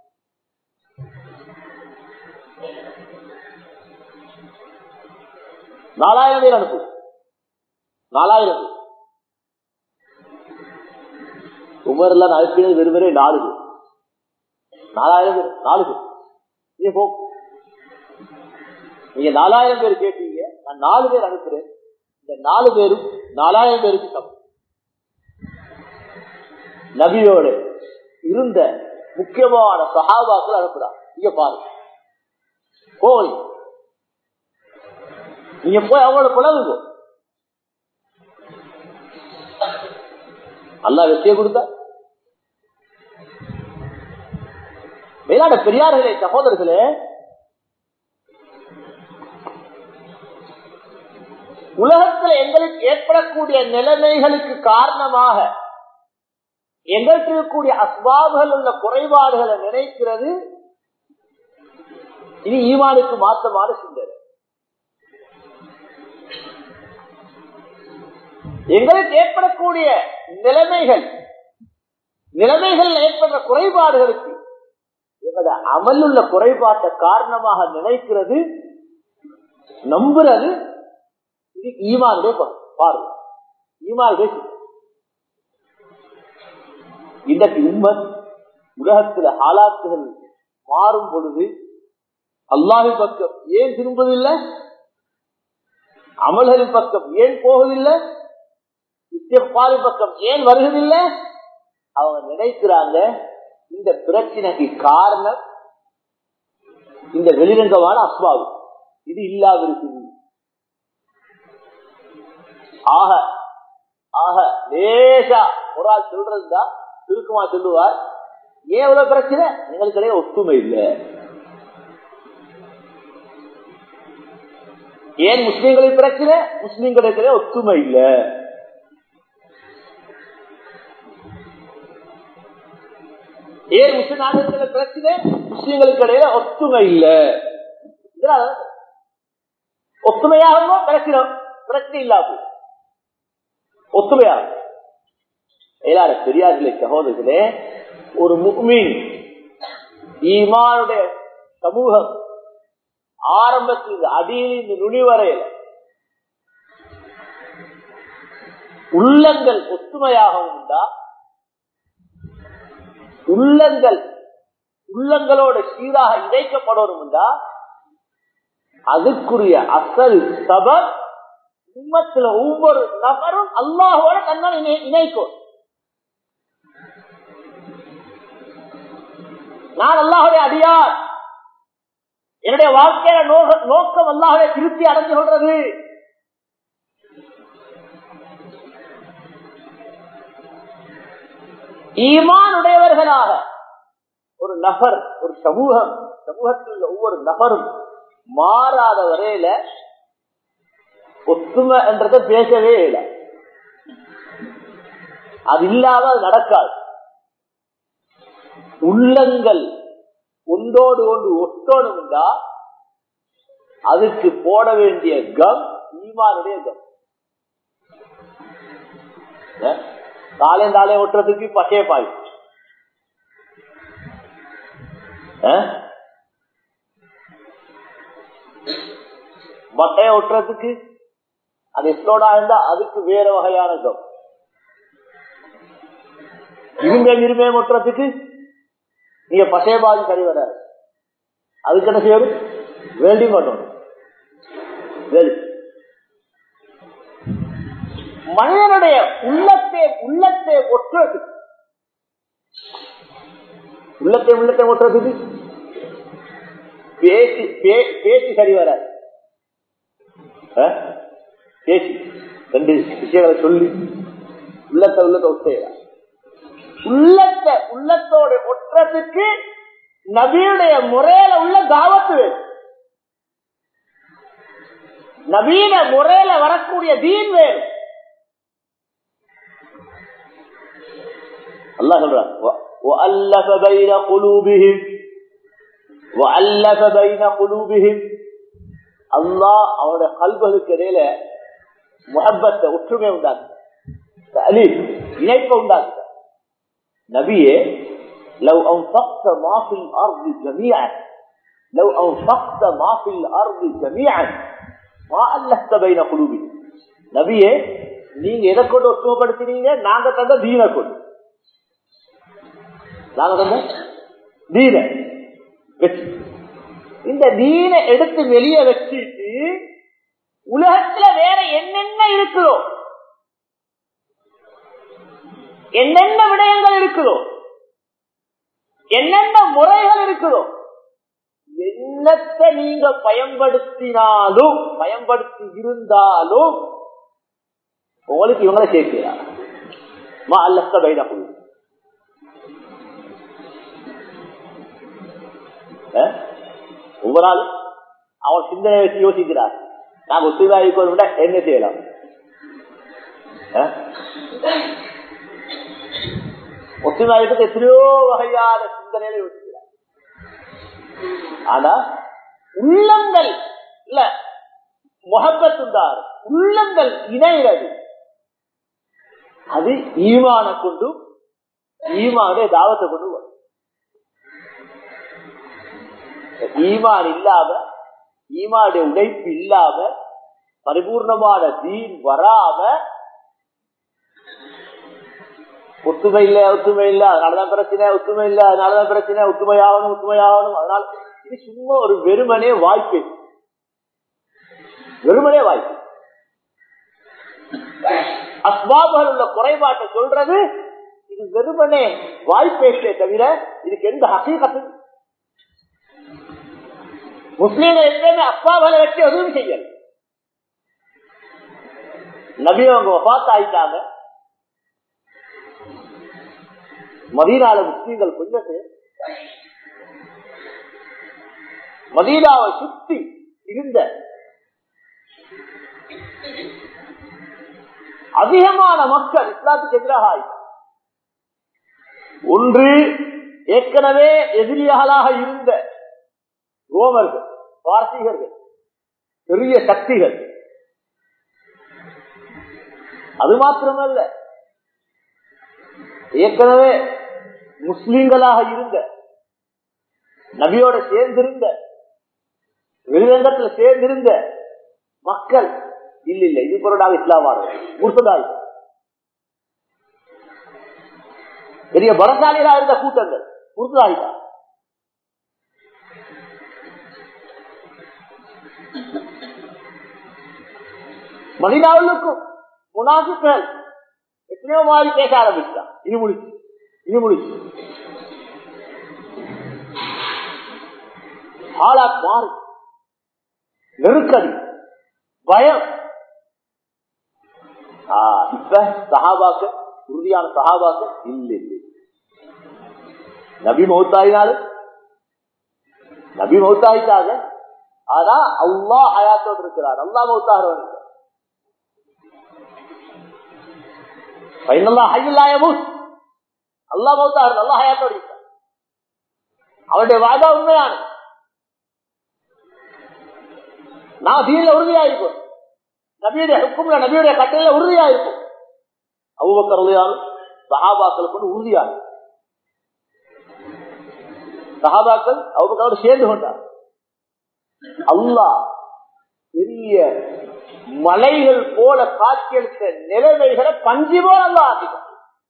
நாலாயிரம் பேர் அனுப்பு நாலாயிரம் பேர் உமர்ல அனுப்பினது வெறுமனே நாலு பேர் நாலாயிரம் பேர் நாலு பேர் நீங்க போ நீங்க நாலாயிரம் பேர் கேட்டீங்க நான் நாலு பேர் அனுப்புறேன் இந்த நாலு பேரும் நாலாயிரம் பேருக்கு சமம் நபியோடு இருந்த முக்கியமான சகாபாக்கள் அனுப்புறான் இங்க பாருங்க போய் நீங்க போய் அவங்களோட குழந்தைங்க அல்லா வெற்றியை கொடுத்தா மேலாட பெரியார்களே சகோதரர்களே உலகத்தில் எங்களுக்கு ஏற்படக்கூடிய நிலைமைகளுக்கு காரணமாக எங்களுக்கு இருக்கக்கூடிய அஸ்வாபுகள் உள்ள குறைபாடுகளை நினைக்கிறது இது ஈமானுக்கு மாற்றமான சிந்தனை எங்களுக்கு ஏற்படக்கூடிய நிலைமைகள் நிலைமைகள் ஏற்படுற குறைபாடுகளுக்கு எங்களது அமலுள்ள குறைபாட்டை காரணமாக நினைக்கிறது நம்புறது இது ஈமானுடைய பார்வை ஈமானுடைய இன்றைக்கு உண்மன் உலகத்துல ஆளாத்துகள் மாறும் பொழுது அல்லாஹி பக்கம் ஏன் திரும்புவதில்லை அமல்களின் பக்கம் ஏன் போவதில்லை இத்தியப்பாலி பக்கம் ஏன் வருவதில்லை அவங்க நினைக்கிறாங்க இந்த பிரச்சனைக்கு காரணம் இந்த வெளிரங்கமான அஸ்வாவு இது இல்லாதிருக்குது ஆக ஆக லேசா ஒரு ஆள் சொல்றதுதான் சுருக்கமா சொல்லுவார் ஏன் இவ்வளவு பிரச்சனை எங்களுக்கு இடையே ஒற்றுமை இல்லை ஏன் முஸ்லீம்களின் பிரச்சனை முஸ்லீம்களுக்கு ஒற்றுமை இல்லை ஏன் முஸ்லிம் நாடுகள் பிரச்சனை முஸ்லீம்களுக்கு இடையில ஒற்றுமை இல்ல ஒற்றுமையாக பிரச்சனை பிரச்சனை இல்லாம ஒத்துமையா எல்லாரும் பெரியார்களே சகோதரர்களே ஒரு முக்மீன் ஈமானுடைய சமூகம் ஆரம்பத்தில் அடியில் இந்த நுனி வரையில உள்ளங்கள் ஒத்துமையாக உண்டா உள்ளங்கள் உள்ளங்களோட சீராக இணைக்கப்படணும் உண்டா அதுக்குரிய அசல் சபர் உம்மத்துல ஒவ்வொரு நபரும் அல்லாஹோட தன்னால் இணைக்கும் நான் அல்லாஹுடைய அடியார் என்னுடைய வாழ்க்கையில நோக்கம் அல்லாஹுடைய திருப்தி அடைஞ்சு கொள்றது ஈமான் உடையவர்களாக ஒரு நபர் ஒரு சமூகம் சமூகத்தில் உள்ள ஒவ்வொரு நபரும் மாறாத வரையில ஒத்துமை என்றதை பேசவே இல்லை அது இல்லாத அது நடக்காது உள்ளங்கள் ஒன்றோடு ஒன்று ஒட்டோடுண்டா அதுக்கு போட வேண்டிய கம் ஈமானுடைய கம் தாலே தாலே ஒட்டுறதுக்கு பச்சைய பாய் மட்டைய ஒட்டுறதுக்கு அது எஸ்லோடா இருந்தா அதுக்கு வேற வகையான கம் இருமே இருமே ஒட்டுறதுக்கு நீங்க பசையபாதி சரி வராது அதுக்கு என்ன செய்யணும் வேண்டி பண்ணணும் மனிதனுடைய உள்ளத்தை உள்ளத்தை ஒட்டுறதுக்கு உள்ளத்தை உள்ளத்தை ஒட்டுறதுக்கு பேசி பேசி சரி வராது பேசி ரெண்டு விஷயங்களை சொல்லி உள்ளத்தை உள்ளத்தை ஒட்டையா உள்ளத்தை உள்ளத்தோட ஒட்டுறதுக்கு நபியுடைய முறையில உள்ள தாவத்து வேணும் நவீன முறையில வரக்கூடிய தீன் வேணும் அல்லாஹ் சொல்றான் وألف بين قلوبهم وألف بين قلوبهم அல்லாஹ் அவருடைய கல்வர்களுக்கு இடையில முகப்பத்தை ஒற்றுமை உண்டாக்கு அலீப் இணைப்பை உண்டாக்கு நபியே لو أنفقت ما في الأرض جميعا لو أنفقت ما في الأرض جميعا ما ألفت بين قلوبهم நபியே நீங்க எதை கொண்டு ஒற்றுமைப்படுத்தினீங்க நாங்க தந்த தீன கொண்டு நாங்க தந்த தீன வச்சு இந்த தீனை எடுத்து வெளியே வச்சுட்டு உலகத்துல வேற என்னென்ன இருக்குதோ என்னென்ன விடயங்கள் இருக்குதோ என்னென்ன முறைகள் இருக்குதோ என்னத்தை நீங்க பயன்படுத்தினாலும் பயன்படுத்தி இருந்தாலும் உங்களுக்கு இவங்களை சேர்க்கிறார் மா அல்லத்த பைன குழு ஒவ்வொரு நாள் அவன் சிந்தனை வச்சு யோசிக்கிறார் நாம் ஒத்துவாய்க்கு விட என்ன செய்யலாம் ஒத்துவாய்க்கு எத்தனையோ வகையான சிந்தனையில யோசிக்கிறார் ஆனா உள்ளங்கள் இல்ல முகப்பத்துந்தார் உள்ளங்கள் இணைகிறது அது ஈமான கொண்டு ஈமானுடைய தாவத்தை கொண்டு வரும் ஈமான் இல்லாம ஈமானுடைய உழைப்பு இல்லாம பரிபூர்ணமான தீன் வராம ஒத்துமை இல்ல ஒத்துமை இல்ல அதனாலதான் பிரச்சனை ஒத்துமை இல்ல அதனாலதான் பிரச்சனை ஒத்துமையாகணும் ஒத்துமையாகணும் அதனால இது சும்மா ஒரு வெறுமனே வாய்ப்பு வெறுமனே வாய்ப்பு அஸ்வாபர்கள் உள்ள குறைபாட்டை சொல்றது இது வெறுமனே வாய்ப்பேச்சே தவிர இதுக்கு எந்த ஹசீகத்து முஸ்லீம்கள் எப்பயுமே அப்பாவலை வச்சு எதுவும் செய்யல நபி அவங்க வபாத் ஆயிட்டாங்க மதீனால முஸ்லீம்கள் கொஞ்சம் பேர் மதீனாவை சுத்தி இருந்த அதிகமான மக்கள் இஸ்லாத்துக்கு எதிராக ஆயிட்டாங்க ஒன்று ஏற்கனவே எதிரிகளாக இருந்த ரோமர்கள் பார்த்திகர்கள் பெரிய சக்திகள் அது மாத்திரமல்ல ஏற்கனவே முஸ்லிம்களாக இருந்த நபியோட சேர்ந்திருந்த வெளிரங்கத்தில் சேர்ந்திருந்த மக்கள் இல்ல இல்ல இது பொருளாக இஸ்லாமாறு முர்த்ததாய் பெரிய பலசாலிகளா இருந்த கூட்டங்கள் முர்த்ததாயிதான் மதினாவுக்கும் முனாசுக்கள் எத்தனையோ மாதிரி பேச ஆரம்பிச்சான் இனி முடிச்சு இனி முடிச்சு ஆளாத் மாறு நெருக்கடி பயம் இப்ப சகாபாக்கள் உறுதியான சகாபாக்கள் இல்லை இல்லை நபி மௌத்தாயினாலும் நபி மௌத்தாயிட்டாங்க ஆனா அல்லா ஹயாத்தோடு இருக்கிறார் அல்லா மௌத்தாகிறவன் அல்லா மௌத்தாகிறது அல்லா ஹயாத்தோடு இருக்கிறார் அவருடைய வாதா உண்மையான நான் தீனில உறுதியா இருப்போம் நபியுடைய ஹுக்கும்ல நபியுடைய கட்டளையில உறுதியா இருக்கும் அவ்வக்கர் உறுதியாலும் சஹாபாக்கள் கொண்டு உறுதியான சஹாபாக்கள் அவ்வக்கரோடு சேர்ந்து கொண்டார் அல்லாஹ் பெரிய மலைகள் போல காட்சியளித்த நிலைமைகளை பஞ்சு போல அல்லா ஆக்கிட்டார்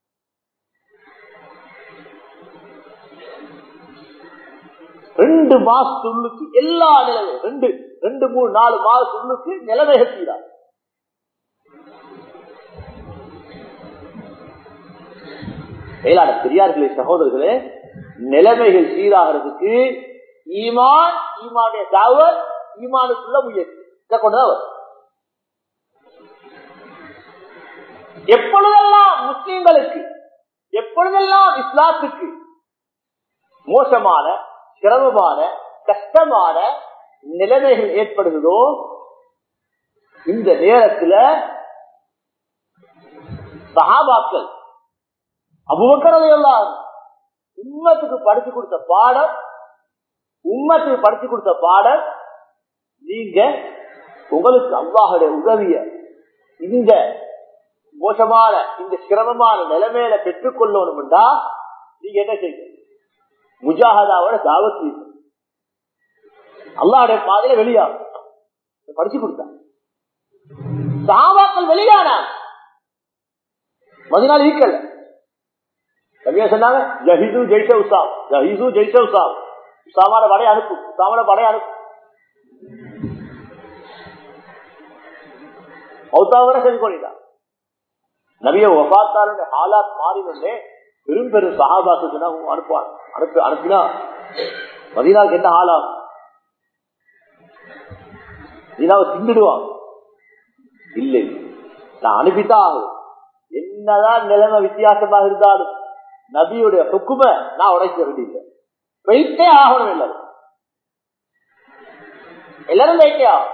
ரெண்டு மாசத்துள்ளுக்கு எல்லா நிலைமையும் ரெண்டு ரெண்டு மூணு நாலு மாதத்துள்ளுக்கு நிலைமைகள் சீரார் மேலான பெரியார்களே சகோதரர்களே நிலைமைகள் சீராகிறதுக்கு ஈமான் ஈமானுடைய தாவல் ஈமானுக்குள்ள முயற்சி இதை கொண்டவர் எப்பொழுதெல்லாம் முஸ்லிம்களுக்கு எப்பொழுதெல்லாம் இஸ்லாத்துக்கு மோசமான சிரமமான கஷ்டமான நிலைமைகள் ஏற்படுகிறதோ இந்த நேரத்தில் சகாபாக்கள் அபுபக்கரவை எல்லாம் உம்மத்துக்கு படிச்சு கொடுத்த பாடம் உம்மத்துக்கு படிச்சு கொடுத்த பாடம் நீங்க உங்களுக்கு அல்லாஹுடைய உதவிய இந்த மோசமான இந்த சிரமமான நிலைமையில பெற்றுக் கொள்ளணும்டா நீங்க என்ன செய்ய முஜாஹதாவோட தாவத்து அல்லாவுடைய பாதையில வெளியாகும் படிச்சு கொடுத்தாங்க சாபாக்கள் வெளியான மதினால் ஈக்கல கவியா சொன்னாங்க ஜஹிது ஜெயிச்ச உசாம் ஜஹிது ஜெயிச்ச உசாம் உசாமான படை அனுப்பு உசாமான படை அனுப்பு மௌத்தாவரை சரி பண்ணிட்டான் நபிய ஒபாத்தாருடைய ஹாலாத் மாறினே பெரும் பெரும் சகாபாக்கு அனுப்புவான் அனுப்பி அனுப்பினா மதினாவுக்கு என்ன ஆளாகும் மதினாவை திண்டுடுவான் இல்லை நான் அனுப்பித்தான் ஆகும் என்னதான் நிலைமை வித்தியாசமாக இருந்தாலும் நபியுடைய ஹுக்கும நான் உடைக்க வேண்டிய வைத்தே ஆகணும் எல்லாரும் எல்லாரும் வைத்தே ஆகும்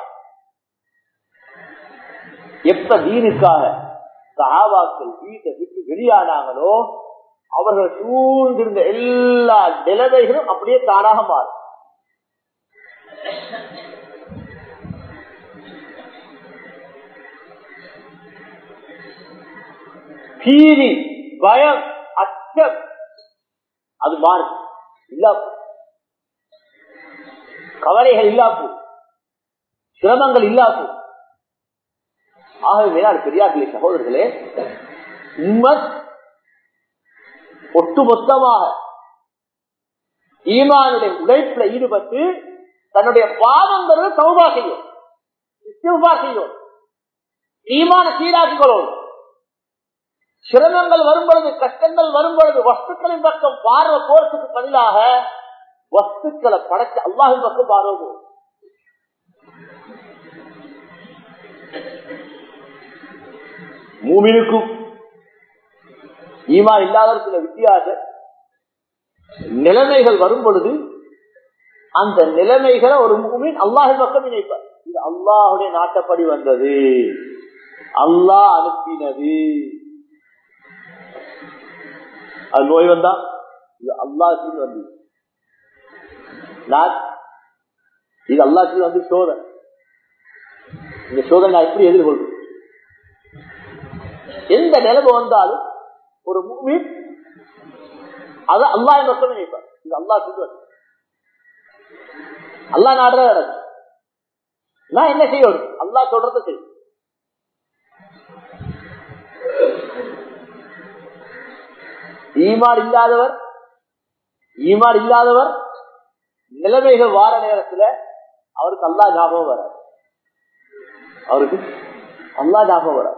எப்ப தீனுக்காக சகாபாக்கள் வீட்டை விட்டு வெளியானாங்களோ அவர்கள் சூழ்ந்திருந்த எல்லா நிலைமைகளும் அப்படியே தானாக மாறும் பீதி பயம் அச்சம் அது மாறும் இல்லா கவலைகள் இல்லாப்போ சிரமங்கள் இல்லாப்போ ஆகவே மேலாள் பெரியார்களே சகோதரர்களே உம்மத் ஒட்டுமொத்தமாக ஈமானுடைய உழைப்புல ஈடுபட்டு தன்னுடைய பாவங்களை சௌபா செய்யும் இஸ்திஃபா செய்யும் ஈமான சீராக்கிக் கொள்ளும் சிரமங்கள் வரும் பொழுது கஷ்டங்கள் வரும் பொழுது வஸ்துக்களின் பக்கம் பார்வை போறதுக்கு பதிலாக வஸ்துக்களை படைச்சு அல்லாஹின் பக்கம் பார்வை போகும் மூமினுக்கும் ஈமா இல்லாதவருக்குள்ள வித்தியாசம் நிலைமைகள் வரும் பொழுது அந்த நிலைமைகளை ஒரு மூமின் அல்லாஹின் பக்கம் இணைப்பார் இது அல்லாஹுடைய நாட்டப்படி வந்தது அல்லாஹ் அனுப்பினது அது நோய் வந்தா இது அல்லாஹ் வந்து நான் இது அல்லாஹ் வந்து சோதனை இந்த சோதனை நான் எப்படி எதிர்கொள்வேன் எந்த நிலைமை வந்தாலும் ஒரு முக்மீன் அது அல்லாஹ் மட்டுமே நினைப்பார் இது அல்லாஹ் சொல்லுவார் அல்லாஹ் நாடுற நடக்கும் நான் என்ன செய்யணும் அல்லாஹ் சொல்றத செய்யும் ஈமான் இல்லாதவர் ஈமான் இல்லாதவர் நிலைமைகள் வார நேரத்துல அவருக்கு அல்லா ஞாபகம் வராது அவருக்கு அல்லா ஞாபகம் வராது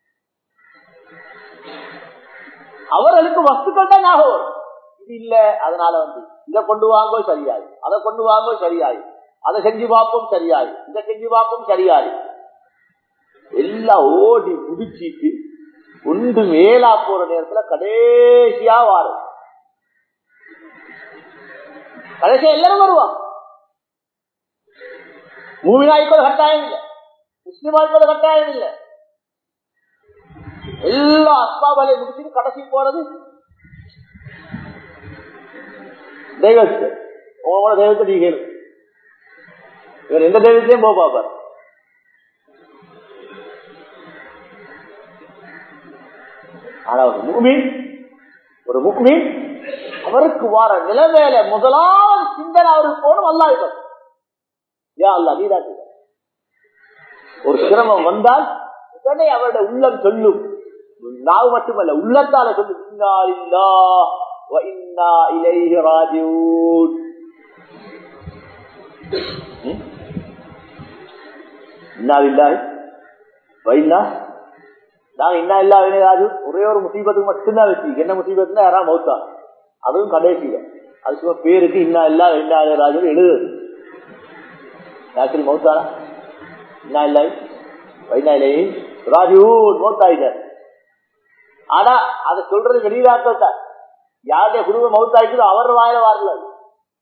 அவர்களுக்கு வஸ்துக்கள் தான் ஞாபகம் வரும் இது இல்ல அதனால வந்து இதை கொண்டு வாங்கோ சரியாய் அதை கொண்டு வாங்கோ சரியாய் அதை செஞ்சு பார்ப்போம் சரியாய் இதை செஞ்சு பார்ப்போம் சரியாய் எல்லாம் ஓடி முடிச்சிட்டு ஒன்று மேலா போற நேரத்துல கடைசியா வாரும் கடைசியா எல்லாரும் வருவான் மூவினாய்ப்பது கட்டாயம் இல்லை முஸ்லிம் ஆய்ப்பது கட்டாயம் இல்லை எல்லா அஸ்பாபாலையை முடிச்சுட்டு கடைசி போறது தெய்வத்தை உங்களோட தெய்வத்தை நீ கேளு இவர் எந்த தெய்வத்தையும் போக பார்ப்பார் ஆனா ஒரு முக்மீன் ஒரு முக்மீன் அவருக்கு வார நிலைமையில முதலாவது சிந்தனை அவருக்கு போகணும் அல்லா இருக்கும் யா அல்லா நீதான் செய்ய. ஒரு சிரமம் வந்தால் உடனே அவருடைய உள்ளம் சொல்லும் நாவு மட்டுமல்ல உள்ளத்தால சொல்லும் இன்னா லில்லாஹ் வ இன்னா இலைஹி ராஜிஊன் ம்? இன்னா லில்லாஹி வ இன்னா நாங்க இன்னா இல்லா ராஜு ஒரே ஒரு முசீபத்துக்கு மட்டும்தான் வச்சு என்ன முசீபத்துனா யாரா மௌத்தா அதுவும் கடைசியில அது சும்மா பேருக்கு இன்னா இல்லா இன்னா ராஜு எழுது யாக்கில் மௌத்தாரா இன்னா இல்லை வைனா இல்லை ராஜூன் மௌத்தாயிட்டார் ஆனா அதை சொல்றது வெளியிலாக்கள் தான் யாருடைய குடும்பம் மௌத்தாயிக்குதோ அவர் வாயில வரல அது.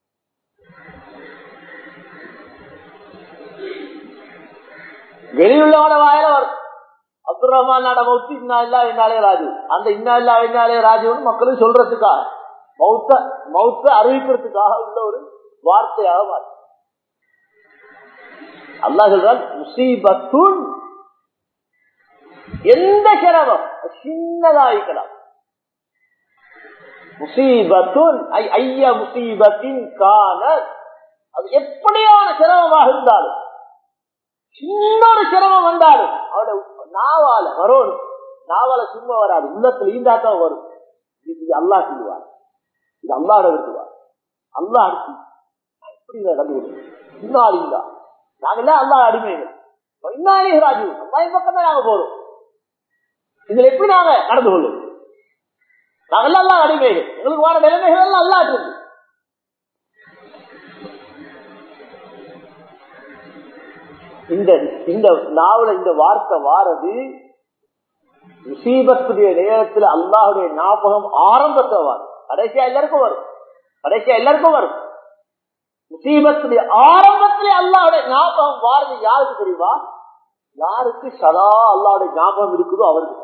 வெளியுள்ளவன வாயில வரும் அப்துல் ரஹ்மான் நாட மௌத்து இன்னா இல்லா இன்னாலே ராஜு அந்த இன்னா இல்லா இன்னாலே ராஜுன்னு மக்களும் சொல்றதுக்காக மௌத்த மௌத்த அறிவிக்கிறதுக்காக உள்ள ஒரு வார்த்தையாக மாறும் அல்லாஹ் சொல்றால் முசீபத்துன் எந்த சிரமம் சின்னதாயிக்கலாம் முசீபத்துன் ஐ- ஐய முசீபத்தின் காண அது எப்படியான சிரமமாக இருந்தாலும் சின்ன ஒரு சிரமம் வந்தாலும் அவட நாவால வரும் நாவால சும்மா வராது உள்ளத்துல ஈந்தாத்தான் வரும் இது அல்லாஹ் சொல்லுவார் இது அல்லாட விட்டுவார் அல்லாஹ் அடிச்சு எப்படி இதை கண்டுபிடிக்கும் இன்னால் இல்லா நாங்கெல்லாம் அல்லாஹ் அடிமைகள் இன்னாலே ராஜு அல்லாஹ் பக்கம் தான் நாங்க போறோம் இதுல எப்படி நாங்க நடந்து கொள்ளும் நாங்கெல்லாம் அல்லாஹ் அடிமைகள் எங்களுக்கு வர நிலைமைகள் எல்லாம் அல்லாஹ் இருக்கு இந்த இந்த நாவல இந்த வார்த்தை வாரது முசீபத்துடைய நேரத்தில் அல்லாஹுடைய ஞாபகம் ஆரம்பத்தை வரும் கடைசியா எல்லாருக்கும் வரும் கடைசியா எல்லாருக்கும் வரும் முசீபத்துடைய ஆரம்பத்திலே அல்லாஹுடைய ஞாபகம் வாரது யாருக்கு தெரியுமா யாருக்கு சதா அல்லாஹுடைய ஞாபகம் இருக்குதோ அவருக்கு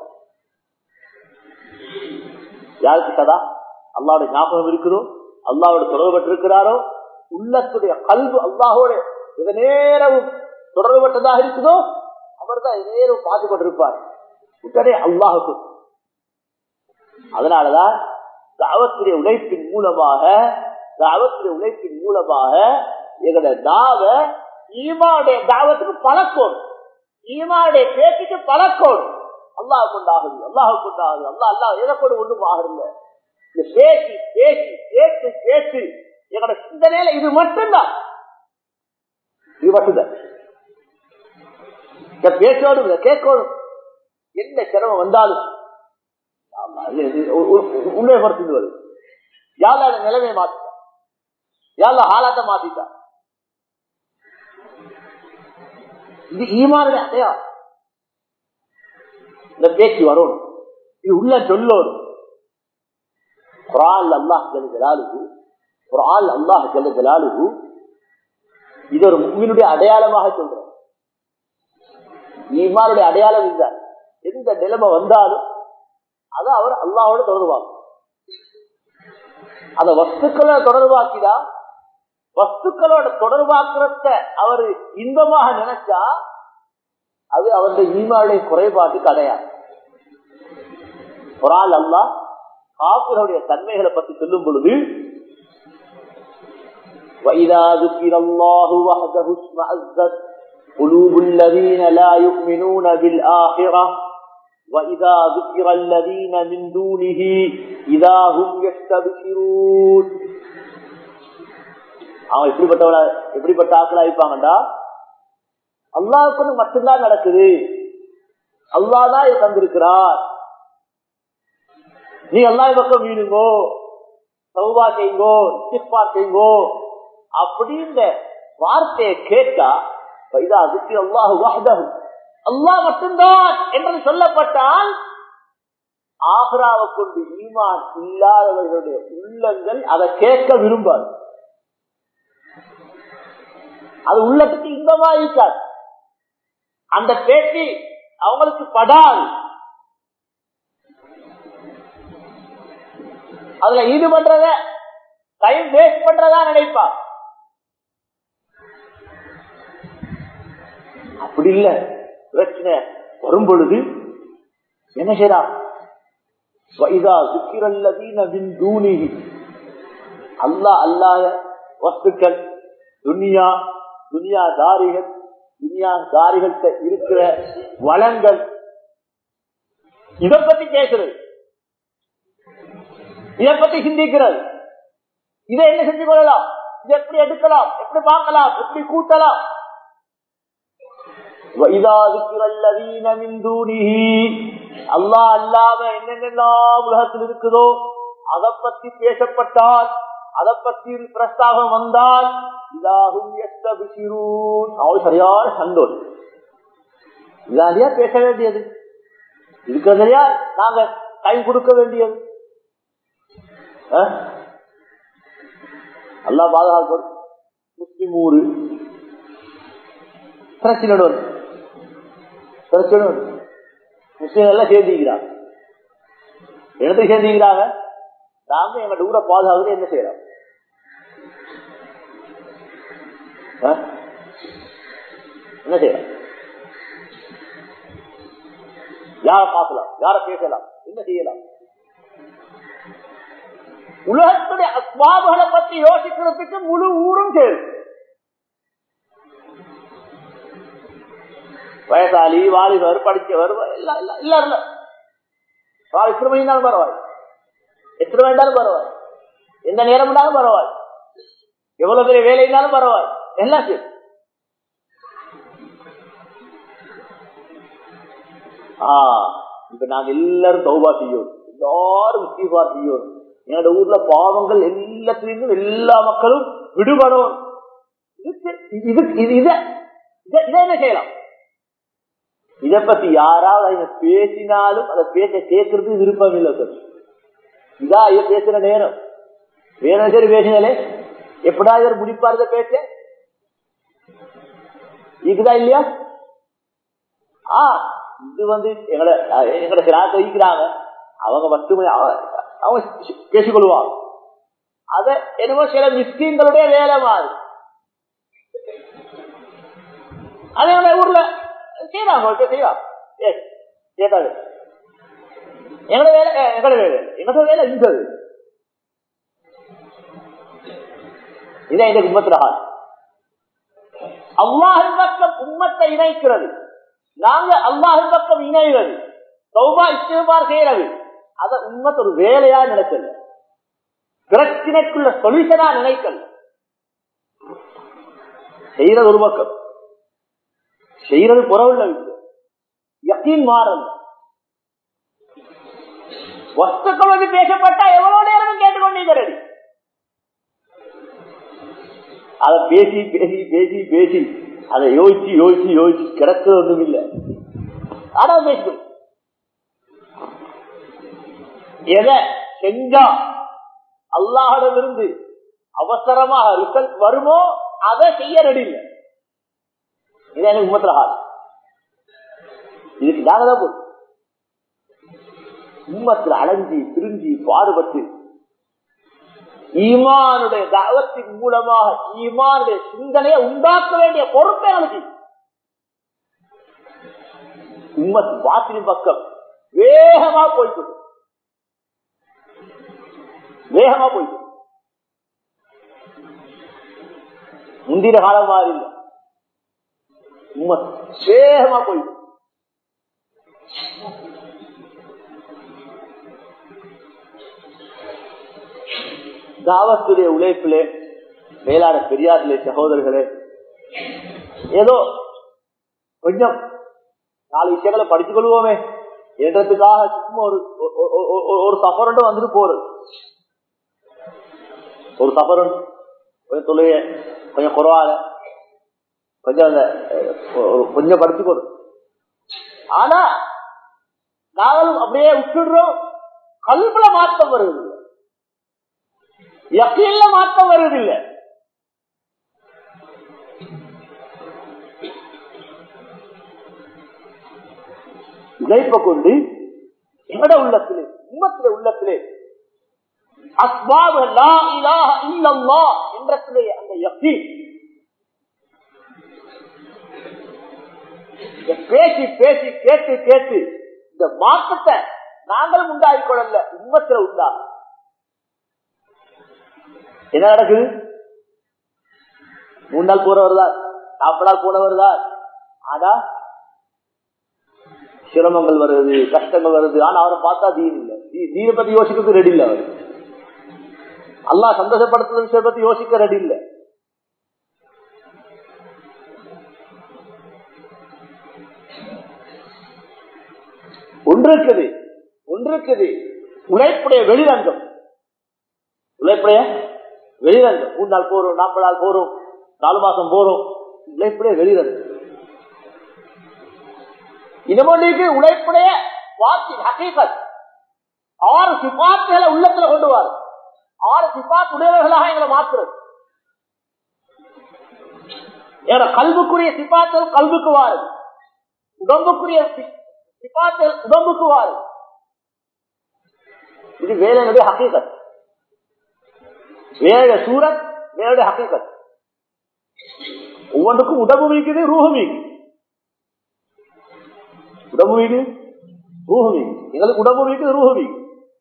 யாருக்கு சதா அல்லாஹுடைய ஞாபகம் இருக்குதோ அல்லாஹோட தொடர்பு பெற்றிருக்கிறாரோ உள்ளத்துடைய கல்வி அல்லாஹோட இத நேரமும் தொடர்பட்டதாக இருக்குதோ அவர் தான் நேரம் பார்த்து கொண்டிருப்பார் உடனே அல்லாஹுக்கு அதனாலதான் தாவத்துடைய உழைப்பின் மூலமாக தாவத்துடைய உழைப்பின் மூலமாக எங்களுடைய தாவ ஈமாவுடைய தாவத்துக்கு பழக்கோடும் ஈமாவுடைய பேச்சுக்கு பழக்கோடும் அல்லாஹ் கொண்டாகுது அல்லாஹ் கொண்டாகுது அல்லா அல்லாஹ் எதை கொண்டு ஒண்ணும் ஆகுது இந்த பேச்சு பேச்சு பேச்சு பேச்சு எங்களோட சிந்தனையில இது மட்டும்தான் இது மட்டும்தான் இந்த பேச்சோடும் இதை கேட்கணும் என்ன சிரமம் வந்தாலும் ஆமா, இது- இது உ- உ- உண்மையை பொறுத்து வருது யாழ்லா அந்த நிலைமையை மாத்திட்டா யாழ்லா ஆளாத்த மாத்திட்டா இது ஈமானுடைய அடையாளம் இந்த பேச்சு வரணும் இது உள்ள சொல்லணும் குரான் அல்லாஹ் ஜல்ல ஜலாலுஹு குரான் அல்லாஹ் ஜல்ல ஜலாலுஹு இது ஒரு முக்மினுடைய அடையாளமாக சொல்றோம் ஈமானுடைய அடையாளம் இல்லை எந்த நிலைமை வந்தாலும் அதை அவர் அல்லாஹோட தொடர்பாக்கும் அந்த வஸ்துக்களை தொடர்பாக்கினா வஸ்துக்களோட தொடர்பாக்குறத அவர் இன்பமாக நினைச்சா அது அவருடைய ஈமாவுடைய குறைபாட்டுக்கு அடையாளம் குரான் அல்லாஹ் காப்பிர்களுடைய தன்மைகளை பற்றி சொல்லும் பொழுது وَإِذَا ذُكِرَ اللَّهُ وَحْدَهُ اشْمَأَزَّتْ قُلُوبُ الَّذِينَ لَا يُؤْمِنُونَ بِالْآخِرَةِ وَإِذَا ذُكِرَ الَّذِينَ مِن دُونِهِ إِذَا هُمْ يَسْتَبْشِرُونَ அவன் எப்படிப்பட்டவள எப்படிப்பட்ட ஆக்களா இருப்பாங்கடா அல்லாவுக்கு மட்டும்தான் நடக்குது அல்லாஹ் தான் இதை தந்திருக்கிறார் நீ அல்லாஹ் பக்கம் வீணுங்கோ சௌபா செய்யுங்கோ சிப்பா செய்யுங்கோ அப்படின்ற வார்த்தையை கேட்டா இதா அதுக்கு அல்லாஹு வாஹதஹு அல்லாஹ் மட்டும்தான் என்று சொல்லப்பட்டால் ஆஹ்ராவை கொண்டு ஈமான் இல்லாதவர்களுடைய உள்ளங்கள் அதை கேட்க விரும்பாது அது உள்ளத்துக்கு இன்பமா இருக்காது அந்த பேச்சு அவங்களுக்கு படாது அதுல ஈடுபடுறத டைம் வேஸ்ட் பண்றதா நினைப்பா அப்படி இல்ல பிரச்சனை வரும் பொழுது என்ன செய்யலாம் அல்லா அல்லாத வஸ்துக்கள் துனியா துனியா தாரிகள் துனியா தாரிகள்கிட்ட இருக்கிற வளங்கள் இதை பத்தி பேசுறது இதை பத்தி சிந்திக்கிறது இதை என்ன செஞ்சு கொள்ளலாம் இதை எப்படி எடுக்கலாம் எப்படி பார்க்கலாம் எப்படி கூட்டலாம் அல்லா அல்லாம என்னென்னலாம் உலகத்தில் இருக்குதோ அதை பத்தி பேசப்பட்டால் அதை பத்தி பிரஸ்தாபம் வந்தால் இதாகும் அவள் சரியான சந்தோஷம் இதாலியா பேச வேண்டியது இருக்கிறதையா நாங்க டைம் கொடுக்க வேண்டியது அல்லா பாதுகாப்பு முஸ்லிம் ஊரு பிரச்சனை பிரச்சனை முஸ்லீம் எல்லாம் சேர்ந்திக்கிறாங்க இடத்தை சேர்ந்திக்கிறாங்க நாம எங்க ஊரை பாதுகாக்கிறது என்ன செய்யறோம் என்ன செய்யலாம் யார பார்க்கலாம் யார பேசலாம் என்ன செய்யலாம் உலகத்துடைய அஸ்வாபுகளை பத்தி யோசிக்கிறதுக்கு முழு ஊரும் சேரும் வயசாளி வாலிபர் படிச்சவர் எல்லாரும் எத்தனை மணினாலும் பரவாயில்ல எத்தனை வேண்டாலும் பரவாயில்ல எந்த நேரம் இருந்தாலும் பரவாயில்ல எவ்வளவு பெரிய வேலை இருந்தாலும் பரவாயில்ல எல்லாம் சரி ஆஹ் இப்ப நாங்க எல்லாரும் தௌபா செய்யும் எல்லாரும் முஸ்லீபா செய்யும் என்னோட ஊர்ல பாவங்கள் எல்லாத்திலிருந்தும் எல்லா மக்களும் விடுபடும் இது இது இதை என்ன செய்யலாம் இதை பத்தி யாராவது அவங்க பேசினாலும் அதை பேச கேட்கறது விருப்பம் இல்லை சார் இதா ஐயா பேசுற நேரம் வேற சரி பேசினாலே எப்படா இவர் முடிப்பாரு பேச இருக்குதா இல்லையா ஆ இது வந்து எங்களை எங்களை கிராத்த வைக்கிறாங்க அவங்க மட்டுமே அவங்க பேசிக்கொள்வாங்க அத என்னமோ சில மிஸ்கீன்களுடைய வேலை மாதிரி அதே ஊர்ல செய்யறாங்க செய்யலாம் கேட்டாது எங்களோட வேலை எங்களோட வேலை எங்களோட வேலை இருந்தது இதை இந்த உம்மத்துல அல்லாஹின் பக்கம் உம்மத்தை இணைக்கிறது நாங்க அல்லாஹின் பக்கம் இணைகிறது சௌபா இஸ்திபார் செய்யறது அத உண்மத்தை ஒரு வேலையா நினைக்கல பிரச்சனைக்குள்ள சொல்யூஷனா நினைக்கல செய்யறது ஒரு பக்கம் செய்யறது புறவுள்ள விஷயம் யக்கீன் மாறல் வஸ்துக்கள் வந்து பேசப்பட்டா எவ்வளவு நேரம் கேட்டுக்கொண்டிருக்கிறது அதை பேசி பேசி பேசி பேசி அதை யோசிச்சு யோசிச்சு யோசிச்சு கிடக்கிறது ஒன்றும் இல்லை ஆனா பேசுது எதை செஞ்சா அல்லாஹிடமிருந்து அவசரமாக ரிசல்ட் வருமோ அதை செய்ய ரெடி இல்லை இது எனக்கு உமத்துல ஹால் இதுக்கு நாங்க தான் போதும் உம்மத்தில் அலைஞ்சி பிரிஞ்சி பாடுபட்டு ஈமானுடைய தாவத்தின் மூலமாக ஈமானுடைய சிந்தனையை உண்டாக்க வேண்டிய பொறுப்பை எனக்கு உம்மத்து பாத்திரி பக்கம் வேகமா போய்விடும் வேகமா போயிட்டு முந்தின காலம் மாதிரி இல்லை உண்மை வேகமா போயிட்டு தாவத்துடைய உழைப்பிலே மேலான பெரியார்களே சகோதரர்களே ஏதோ கொஞ்சம் நாலு விஷயங்களை படித்துக் கொள்வோமே என்றதுக்காக சும்மா ஒரு ஒ- ஒ- ஒ- ஒரு சஃபரண்டும் வந்துட்டு போறது ஒரு சஃபரன் கொஞ்சம் தொழுக கொஞ்சம் குறவால கொஞ்சம் அந்த அஹ், ஒரு- கொஞ்சம் படிச்சுக்கணும் ஆனா நாங்களும் அப்படியே விட்டுடுறோம் கல்வில மாற்றம் வருவதில்லை யக்கீன்ல மாற்றம் வருவதில்லை இழைப்ப கொண்டு எங்கட உள்ளத்திலே உம்மத்திலே உள்ளத்திலே அஸ்பாபு லா இலாஹ இல்லல்லாஹ் என்றத்திலே அந்த யக்கீன் இத பேசி பேசி கேட்டு கேட்டு இந்த மாற்றத்தை நாங்களும் உண்டாகிக் கொள்ளல உம்மத்துல உண்டா என்ன நடக்குது மூணு நாள் போறவர் தான் நாற்பது நாள் போனவர் தான் ஆனா சிரமங்கள் வருது கஷ்டங்கள் வருது ஆனா அவரை பார்த்தா தீன் இல்ல தீ- தீனை பத்தி யோசிக்கிறது ரெடி இல்ல அவர் அல்லாஹ் சந்தோஷப்படுத்துற விஷயம் பத்தி யோசிக்க ரெடி இல்ல ஒன்று இருக்குது ஒன்று இருக்குது உழைப்புடைய வெளிரங்கம் உழைப்புடைய வெளிரங்கம் மூணு நாள் போறோம் நாற்பது நாள் போறோம் நாலு மாசம் போறோம் உழைப்புடைய வெளிரங்கம் இனமொழிக்கு உழைப்புடைய வாத்தி ஹகீகத் ஆறு சிபாத்துகளை உள்ளத்துல கொண்டு வாரு ஆறு சிபாத் உடையவர்களாக எங்களை மாத்துறது எங்களோட கல்வுக்குரிய சிபாத்துகள் கல்வுக்கு வாரு உடம்புக்குரிய சி- சிபாத்துகள் உடம்புக்கு வாரு இது வேலையுடைய ஹகீகத் வேலைய சூரத் வேலையுடைய ஹகீகத் ஒவ்வொன்றுக்கும் உடம்பு மீக்குது ரூஹு மீக்குது உடம்பு வீடு ரூஹு வீடு எங்களுக்கு உடம்பு வீடு ரூஹு வீடு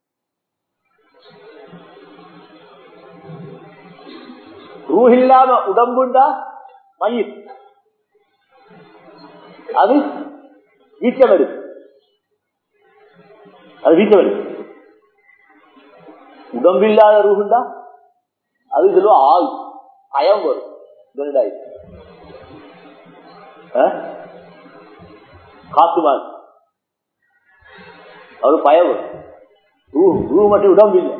ரூஹ் இல்லாம உடம்புண்டா மயிர் அது வீச்சம் எடுக்கும் அது வீச்சம் எடுக்கும் உடம்பு இல்லாத ரூஹுண்டா அது சொல்லுவா ஆள் அயம் வரும் இதனடாய். ஆ காத்துவான் அவர் பயவு ரூ ரூ மட்டும் உடம்பு இல்லை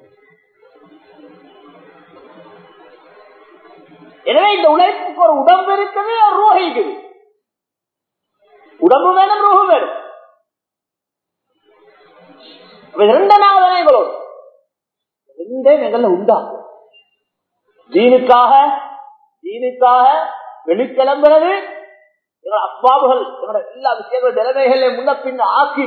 எனவே இந்த உழைப்புக்கு ஒரு உடம்பு இருக்குது ஒரு ரூஹ் இருக்குது உடம்பு வேணும் ரூஹு வேணும் அப்ப இது ரெண்டு நாள் தானே எங்களோட ரெண்டே எங்கள்ல உண்டாகும் தீனுக்காக தீனுக்காக வெளிக்கிளம்புறது எங்களோட அப்பாவுகள் எங்களோட எல்லா விஷயங்களும் நிலைமைகளை முன்ன பின்ன ஆக்கி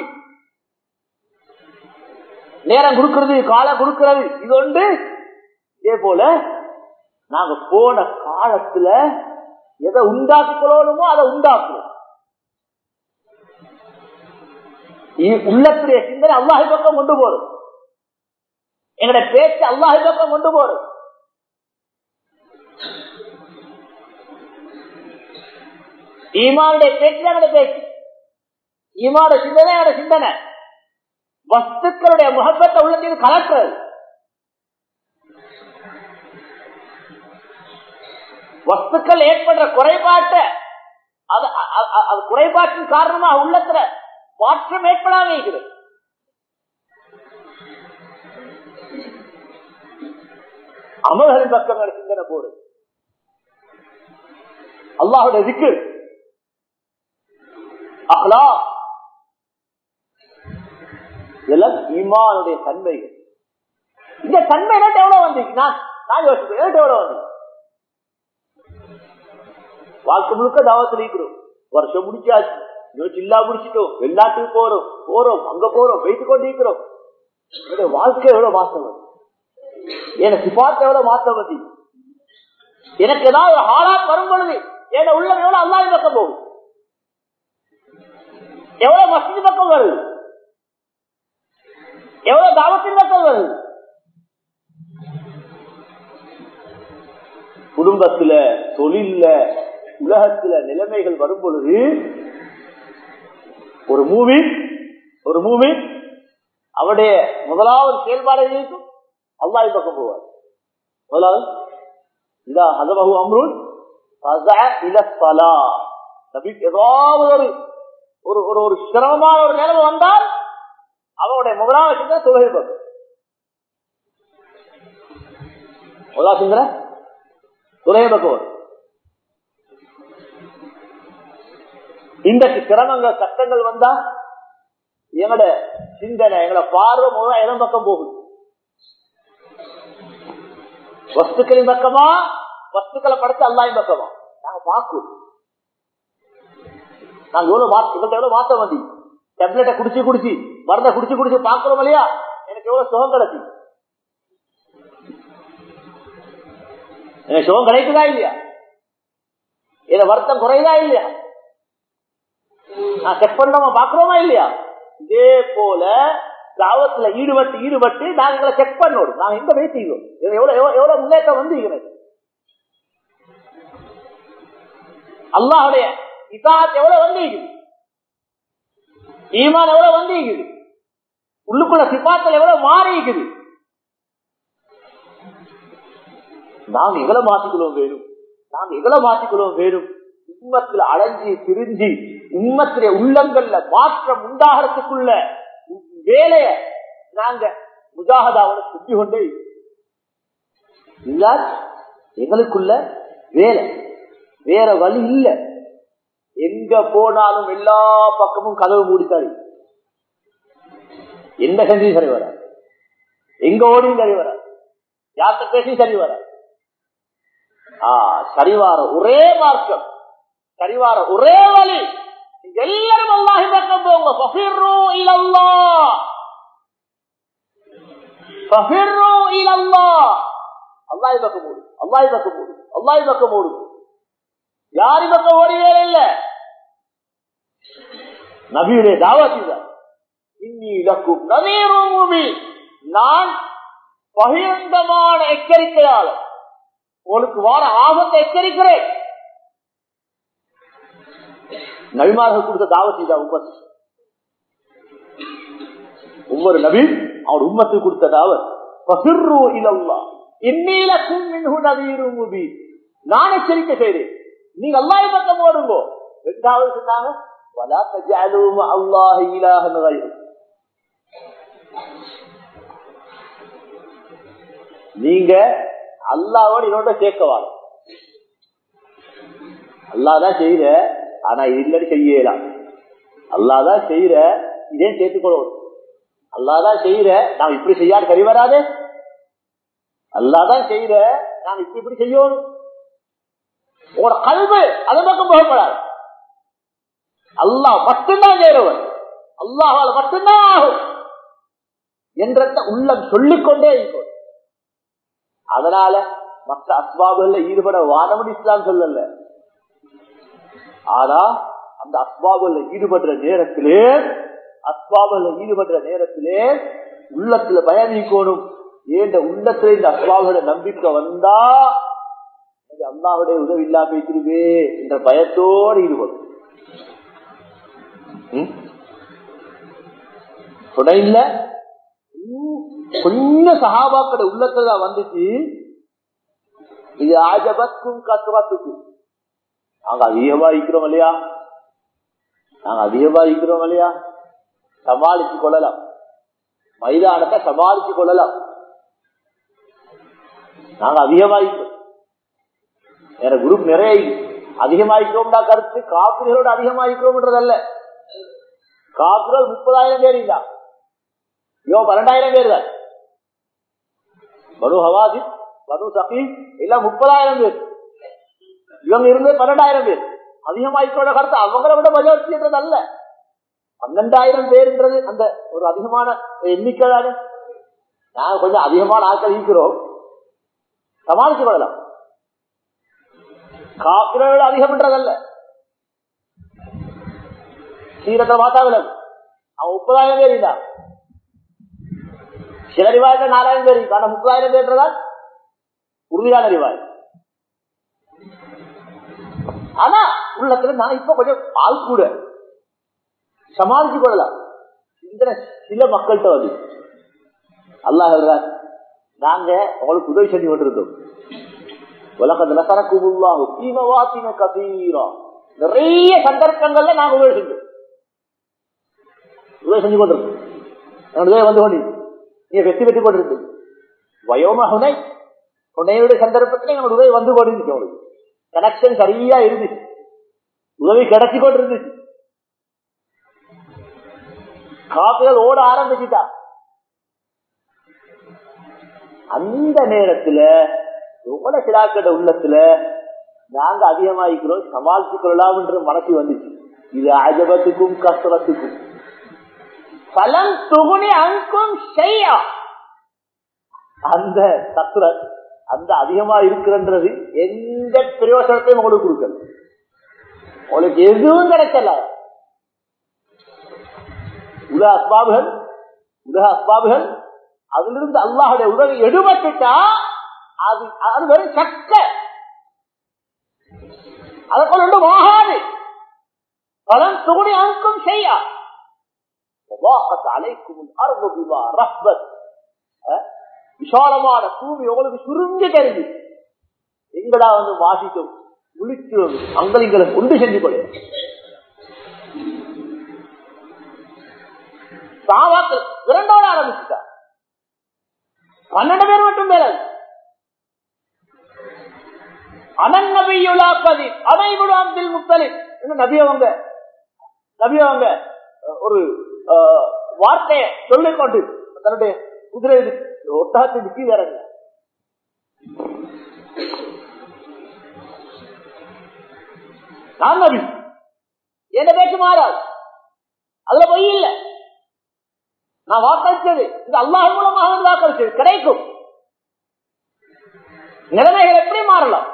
நேரம் கொடுக்கிறது காலம் கொடுக்கிறது இது ஒன்று இதே போல நாங்க போன காலத்துல எதை உண்டாக்கிக்கொள்ளணுமோ அதை உண்டாக்குவோம் இ- உள்ளத்துடைய சிந்தனை அல்லாஹி பக்கம் கொண்டு போறோம் எங்களோட பேச்சு அல்லாஹி பக்கம் கொண்டு போறோம் ஈமானுடைய பேச்சு எங்களோட பேச்சு ஈமானோட சிந்தனை என்னோட சிந்தனை வஸ்துக்களுடைய முகப்பத்தை உள்ளத்தில் கலக்கிறது வஸ்துக்கள் ஏற்படுற குறைபாட்டை அது அ- அ- அது குறைபாட்டின் காரணமா உள்ளத்துல மாற்றம் ஏற்படாம இருக்கிறது அமல்களின் பக்கங்கள் சிந்தனை போடுது அல்லாஹுடைய திக்கு அஹ்லா இதெல்லாம் ஈமானுடைய தன்மைகள் இந்த தன்மை எனக்கு எவ்வளவு வந்துச்சு நான் நான் யோசிப்பேன் எனக்கு எவ்வளவு வந்து வாழ்க்கை முழுக்க தாவத்தில் இருக்கிறோம் வருஷம் முடிச்சாச்சு இன்னும் சில்லா முடிச்சிட்டோம் வெளிநாட்டுக்கு போறோம் போறோம் அங்க போறோம் வைத்து கொண்டு இருக்கிறோம் என்னுடைய வாழ்க்கை எவ்வளவு மாற்றம் வருது எனக்கு சிபாத்த எவ்வளவு மாற்றம் வருது எனக்கு ஏதாவது ஒரு ஹாலாத் வரும் பொழுது என் உள்ளம் எவ்வளவு அல்லாஹ் பக்கம் போகும் எவ்வளவு மஸ்ஜித் பக்கம் வருது எவ்வளவு தாவத்தின் பக்கம் வருது குடும்பத்துல தொழில்ல உலகத்துல நிலைமைகள் வரும் பொழுது ஒரு மூவி ஒரு மூவி அவருடைய முதலாவது செயல்பாடு இருக்கும் அல்லாஹ் பக்கம் போவார் முதலாவது இதா ஹதமஹு அம்ருன் ஃபஸஅ இல ஸலா நபி ஏதாவது ஒரு ஒரு ஒரு ஒரு சிரமமான ஒரு நிலைமை வந்தால் அவனுடைய முதலாவது சிந்தனை தொழுகை பக்கம் முதலாவது சிந்தனை தொழுகை பக்கம் வரும் இன்றைக்கு சிரமங்கள் கஷ்டங்கள் வந்தா எங்களோட சிந்தனை எங்களோட பார்வை முதல்ல இடம் பக்கம் போகுது வஸ்துக்களின் பக்கமா வஸ்துக்களை படைச்சு அல்லாயின் பக்கமா நாங்க பார்க்கும் நாங்க எவ்வளவு மாத்த இவங்க எவ்வளவு மாத்த வந்தி டேப்லெட்டை குடிச்சு குடிச்சு மருந்தை குடிச்சு குடிச்சு பாக்குறோம் இல்லையா எனக்கு எவ்வளவு சுகம் கிடைச்சி எனக்கு சுகம் கிடைக்குதா இல்லையா இத வருத்தம் குறையுதா இல்லையா நான் செக் பண்ணோமா பாக்குறோமா இல்லையா இதே போல தாவத்துல ஈடுபட்டு ஈடுபட்டு நாங்க எங்களை செக் பண்ணோம் நாங்க எங்க போய் செய்வோம் எவ்வளவு எவ்வளவு எவ்வளவு முன்னேற்றம் வந்து இருக்கிறது அல்லாஹுடைய இசாத் எவ்வளவு வந்து இருக்குது ஈமான் எவ்வளவு வந்து இருக்குது உள்ளுக்குள்ள சிப்பாத்தல் எவ்வளவு மாறி இருக்குது நாம் எங்களை மாத்திக்கொள்வோம் வேணும் நாம் எங்களை மாத்திக்கொள்வோம் வேணும் உம்மத்துல அலைஞ்சி திரிஞ்சு உம்மத்திலே உள்ளங்கள்ல மாற்றம் உண்டாகிறதுக்குள்ள வேலைய நாங்க முஜாகதாவோட சுத்தி கொண்டே இல்ல எங்களுக்குள்ள வேலை வேற வழி இல்ல எங்க போனாலும் எல்லா பக்கமும் கதவு மூடித்தாரு எந்த செஞ்சும் சரி வர எங்க ஓடியும் சரி வர யார்கிட்ட பேசியும் சரி வர சரிவார ஒரே மார்க்கம் சரிவார ஒரே வழி எல்லாரும் அல்லாஹி பக்கம் போங்க ஃபஃபிர்ரு இலல்லாஹ் ஃபஃபிர்ரு இலல்லாஹ் அல்லாஹி பக்கம் ஓடு அல்லாஹி பக்கம் ஓடு அல்லாஹி பக்கம் ஓடு யாரி பக்கம் ஓடியே இல்ல நபியுடைய தாவத் இதுதான் இன்னி இலக்கும் நவீரும் முபீன் நான் பகிரங்கமான எச்சரிக்கையாளர் உங்களுக்கு வார ஆபத்தை எச்சரிக்கிறேன் நபிமார்கள் கொடுத்த தாவத் இதா உம்மத் ஒவ்வொரு நபி அவர் உம்மத்துக்கு கொடுத்த தாவத் பகிர்ரு இலல்லா இன்னிலக்கும் மின்ஹு நவீரும் முபீன் நான் எச்சரிக்கை செய்றேன் நீங்க அல்லாஹ் பக்கம் ஓடுங்கோ ரெண்டாவது சொன்னாங்க வலா தஜஅலு அல்லாஹ் இலாஹன் கைரு நீங்க அல்லாவோட இதோட சேர்க்கவாங்க அல்லாதான் செய்யற ஆனா இது இல்லடி செய்யலாம் அல்லாதான் செய்யற இதே சேர்த்துக்கொள்ளும் அல்லாதான் செய்யற நாம் இப்படி செய்யாது சரி வராது அல்லாதான் செய்யற நாம் இப்படி இப்படி செய்யணும் உங்களோட கல்வி அதன் பக்கம் போகப்படாது அல்லாஹ் மட்டும்தான் செய்யறவன் அல்லாஹால மட்டும்தான் ஆகும் என்ற உள்ளம் சொல்லிக்கொண்டே இருக்கும் அதனால மற்ற அஸ்பாபுகள்ல ஈடுபட வானவன் இஸ்லாம் சொல்லல ஆனா அந்த அஸ்பாபுல ஈடுபடுற நேரத்திலே அஸ்பாபுல ஈடுபடுற நேரத்திலே உள்ளத்துல பயணிக்கணும் ஏண்ட உள்ளத்துல இந்த அஸ்பாபுல நம்பிக்கை வந்தா அல்லாவுடைய உதவி இல்லாம வைத்திருவே என்ற பயத்தோடு ஈடுபடும் துணையில கொஞ்சம் சகாபாக்கட உள்ளத்துல வந்துச்சு இது ஆஜபத்துக்கும் கத்துவாத்துக்கும் நாங்க அதிகமா இருக்கிறோம் இல்லையா நாங்க அதிகமா இருக்கிறோம் இல்லையா சமாளிச்சு கொள்ளலாம் மைதானத்தை சமாளிச்சு கொள்ளலாம் நாங்க அதிகமா இருக்கிறோம் வேற குரூப் நிறைய அதிகமாயிக்கிறோம்டா கருத்து காப்பிரிகளோட அதிகமாயிக்கிறோம்ன்றதல்ல காப்பிரல் முப்பதாயிரம் பேர் இல்ல யோ பன்னெண்டாயிரம் பேர் தான் பனு ஹவாசி பனு சபி எல்லாம் முப்பதாயிரம் பேர் இவங்க இருந்தது பன்னெண்டாயிரம் பேர் அதிகமாயிக்கோட கருத்து அவங்கள விட மெஜாரிட்டின்றது அல்ல பன்னெண்டாயிரம் பேருன்றது அந்த ஒரு அதிகமான எண்ணிக்கை தானே நாங்க கொஞ்சம் அதிகமான ஆட்கள் இருக்கிறோம் சமாளிச்சு கொள்ளலாம் காப்பிரோட அதிகம்ன்றதல்ல சீரத்தை மாத்தாவில அவன் முப்பதாயிரம் பேர் இல்ல சில ரிவாயத்தை நாலாயிரம் பேர் ஆனா முப்பதாயிரம் பேர்ன்றதால் உறுதியான ரிவாய் ஆனா உள்ளத்துல நான் இப்ப கொஞ்சம் ஆள் கூட சமாளிச்சு கொள்ளலாம் சிந்தனை சில மக்கள்கிட்ட வந்து அல்லாஹ் சொல்றார் நாங்க உங்களுக்கு உதவி செஞ்சு கொண்டிருந்தோம் உலகத்துல சரக்குமுல்லாஹு தீமவாத்தின கபீரா நிறைய சந்தர்ப்பங்கள்ல நாங்க உதவி செஞ்சோம் உதவி செஞ்சு கொண்டிருக்கோம் உதவி வந்து கொண்டு நீங்க வெற்றி வெற்றி கொண்டிருக்கு வயோம ஹுனை ஹுனையுடைய சந்தர்ப்பத்தில் எங்களோட உதவி வந்து கொண்டிருந்துச்சு உங்களுக்கு கனெக்ஷன் சரியா இருந்துச்சு உதவி கிடைச்சி கொண்டிருந்துச்சு காப்புகள் ஓட ஆரம்பிச்சுட்டா அந்த நேரத்துல உங்களோட சிலாக்கட உள்ளத்துல நாங்க அதிகமாகிக்கிறோம் சமாளித்துக் கொள்ளலாம் என்ற மனசு வந்துச்சு இது அஜபத்துக்கும் கஷ்டத்துக்கும் பலன் துகுனி அங்கும் செய்யா அந்த சத்துர அந்த அதிகமா இருக்கிறன்றது எந்த பிரயோசனத்தையும் உங்களுக்கு கொடுக்கல உங்களுக்கு எதுவும் கிடைக்கல உலக அஸ்பாபுகள் உலக அஸ்பாபுகள் அதிலிருந்து அல்லாஹுடைய உதவி எடுபட்டுட்டா அது அது வெறும் சக்க அதை கொண்டு ஆகாது பலன் துணி அங்கும் செய்யா அலைக்கும் விசாலமான பூமி உங்களுக்கு சுருங்கி தெரிஞ்சு எங்கடா வந்து வாசிக்கும் முழிச்சு அங்கலிங்களை கொண்டு செஞ்சு கொடு சாவாக்கள் இரண்டோட ஆரம்பிச்சுட்டா பன்னெண்டு பேர் மட்டும் மேல அனநபியுலா கதி அனைவரு அப்துல் முத்தலிப் நபி அவங்க நபி அவங்க ஒரு வார்த்தையை சொல்லிக் கொண்டு தன்னுடைய குதிரை ஒட்டகத்தை கீழே நான் நபி என்ன பேச்சு மாறாது அதுல பொய் இல்லை நான் வாக்களித்தது இந்த அல்லாஹ் மூலமாக வாக்களித்தது கிடைக்கும் நிலைமைகள் எப்படி மாறலாம்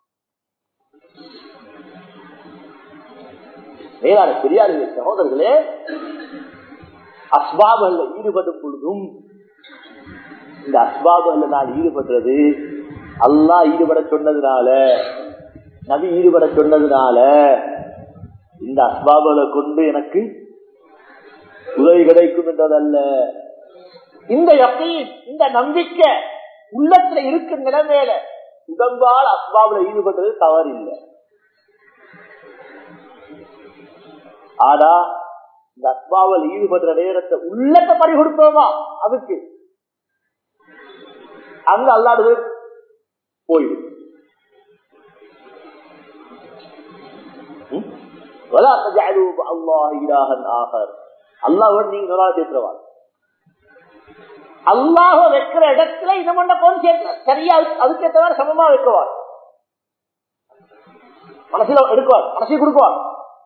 மேலான பெரியார்கள் சகோதரர்களே அஸ்பாபல்ல ஈடுபடும் பொழுதும் இந்த அஸ்பாபல்ல நான் ஈடுபடுறது அல்லா ஈடுபட சொன்னதுனால நபி ஈடுபட சொன்னதுனால இந்த அஸ்பாபலை கொண்டு எனக்கு உதவி கிடைக்கும் என்றதல்ல இந்த யக்கீன் இந்த நம்பிக்கை உள்ளத்துல இருக்கும் நிலைமையில உடம்பால் அஸ்பாபில ஈடுபடுறது தவறு இல்லை ஆனா இந்த அஸ்பாவில் ஈடுபடுற நேரத்தை உள்ளத்தை பறி கொடுப்போமா அதுக்கு அங்க அல்லாடுது போயிடும் அல்லாவோட நீங்க நல்லா பேசுறவாங்க அல்லாஹ வைக்கிற இடத்துல இதை பண்ண போன் சேர்க்க சரியா அதுக்கு தவிர சமமா வைக்குவார் மனசுல எடுக்குவார் மனசு கொடுக்குவார்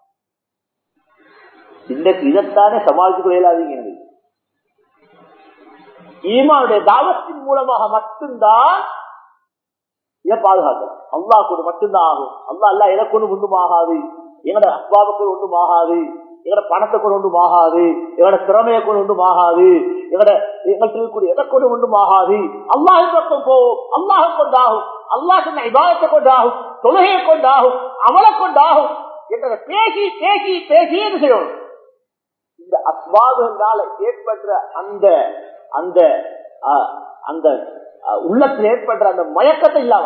இன்றைக்கு இதைத்தானே சமாளித்துக் கொள்ளாதீங்க ஈமாவுடைய தாவத்தின் மூலமாக மட்டும்தான் இதை பாதுகாக்கலாம் அல்லா கூட மட்டும்தான் ஆகும் அல்லா அல்ல எனக்கு ஒன்றும் ஒன்றும் ஆகாது எங்களோட அஸ்பாபுக்கு ஒன்றும் ஆகாது எங்களோட பணத்தை கொண்டு ஒன்றும் ஆகாது எங்களோட திறமையை கொண்டு ஒன்றும் ஆகாது எங்களோட எங்கள்கிட்ட இருக்கக்கூடிய எதை கொண்டு ஒன்றும் ஆகாது அல்லாஹ் பக்கம் போவோம் அல்லாஹ் கொண்டாகும் அல்லாஹ் சொன்ன இபாதத்தை கொண்டாகும் தொழுகையை கொண்டாகும் அமலை கொண்டாகும் என்ற பேசி பேசி பேசி என்ன செய்யணும் இந்த அஸ்வாதுகளால ஏற்படுற அந்த அந்த அந்த உள்ளத்தில் ஏற்படுற அந்த மயக்கத்தை இல்லாம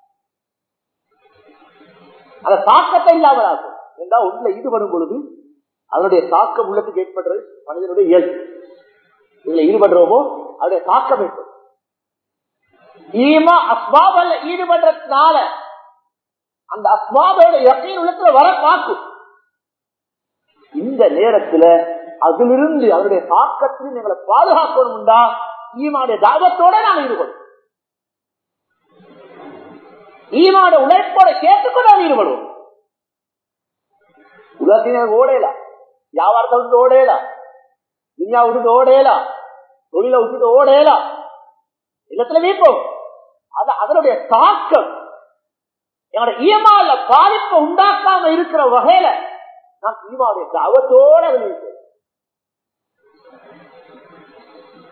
அந்த தாக்கத்தை இல்லாமல் ஆகும் என்றால் உள்ள ஈடுபடும் பொழுது அதனுடைய தாக்கம் உள்ளத்துக்கு ஏற்படுறது மனிதனுடைய இயல்பு இதுல ஈடுபடுறோமோ அதனுடைய தாக்கம் ஏற்படும் ஈமா அஸ்வாபல்ல ஈடுபடுறதுனால அந்த அஸ்வாபோட யக்கையின் உள்ளத்துல வர பார்க்கும் இந்த நேரத்துல அதிலிருந்து அவருடைய தாக்கத்தில் எங்களை பாதுகாக்கணும்டா ஈமாவுடைய தாபத்தோட நாங்கள் ஈடுபடும் ஈமாவோட உழைப்போட சேர்த்துக்கொண்டு நாங்கள் ஈடுபடுவோம் உலகத்தினர் ஓடையலாம் வியாபாரத்தை விட்டு ஓடையலாம் துன்யா விட்டுட்டு ஓடையலாம் தொழில விட்டுட்டு ஓடையலாம் இல்லத்துல வீப்போம் அது அதனுடைய தாக்கம் என்னோட ஈமால பாதிப்பை உண்டாக்காம இருக்கிற வகையில நான் ஈமாவுடைய தாவத்தோட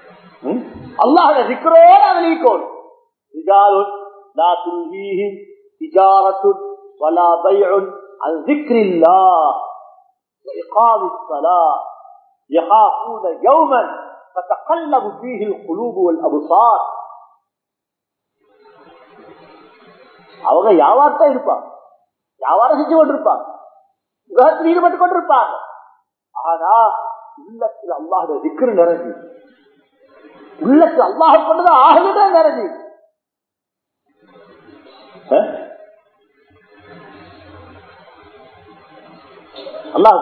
அல்லாஹோட சிக்கரோட அதிலிக்கோம் திஜாரத்துன் வலா பைஉன் அன் ذிக்ரில்லாஹ் وإقام الصلاة يخافون يوما تتقلب فيه القلوب والأبصار அவங்க வியாபாரத்தான் இருப்பாங்க வியாபாரம் செஞ்சு கொண்டிருப்பாங்க உலகத்தில் ஈடுபட்டு கொண்டிருப்பாங்க ஆனா உள்ளத்தில் அல்லாஹ் திக்ரு நிறைஞ்சு உள்ளத்தில் அல்லாஹ் கொண்டுதான் ஆகுதான் நிறைஞ்சு அல்லாஹ்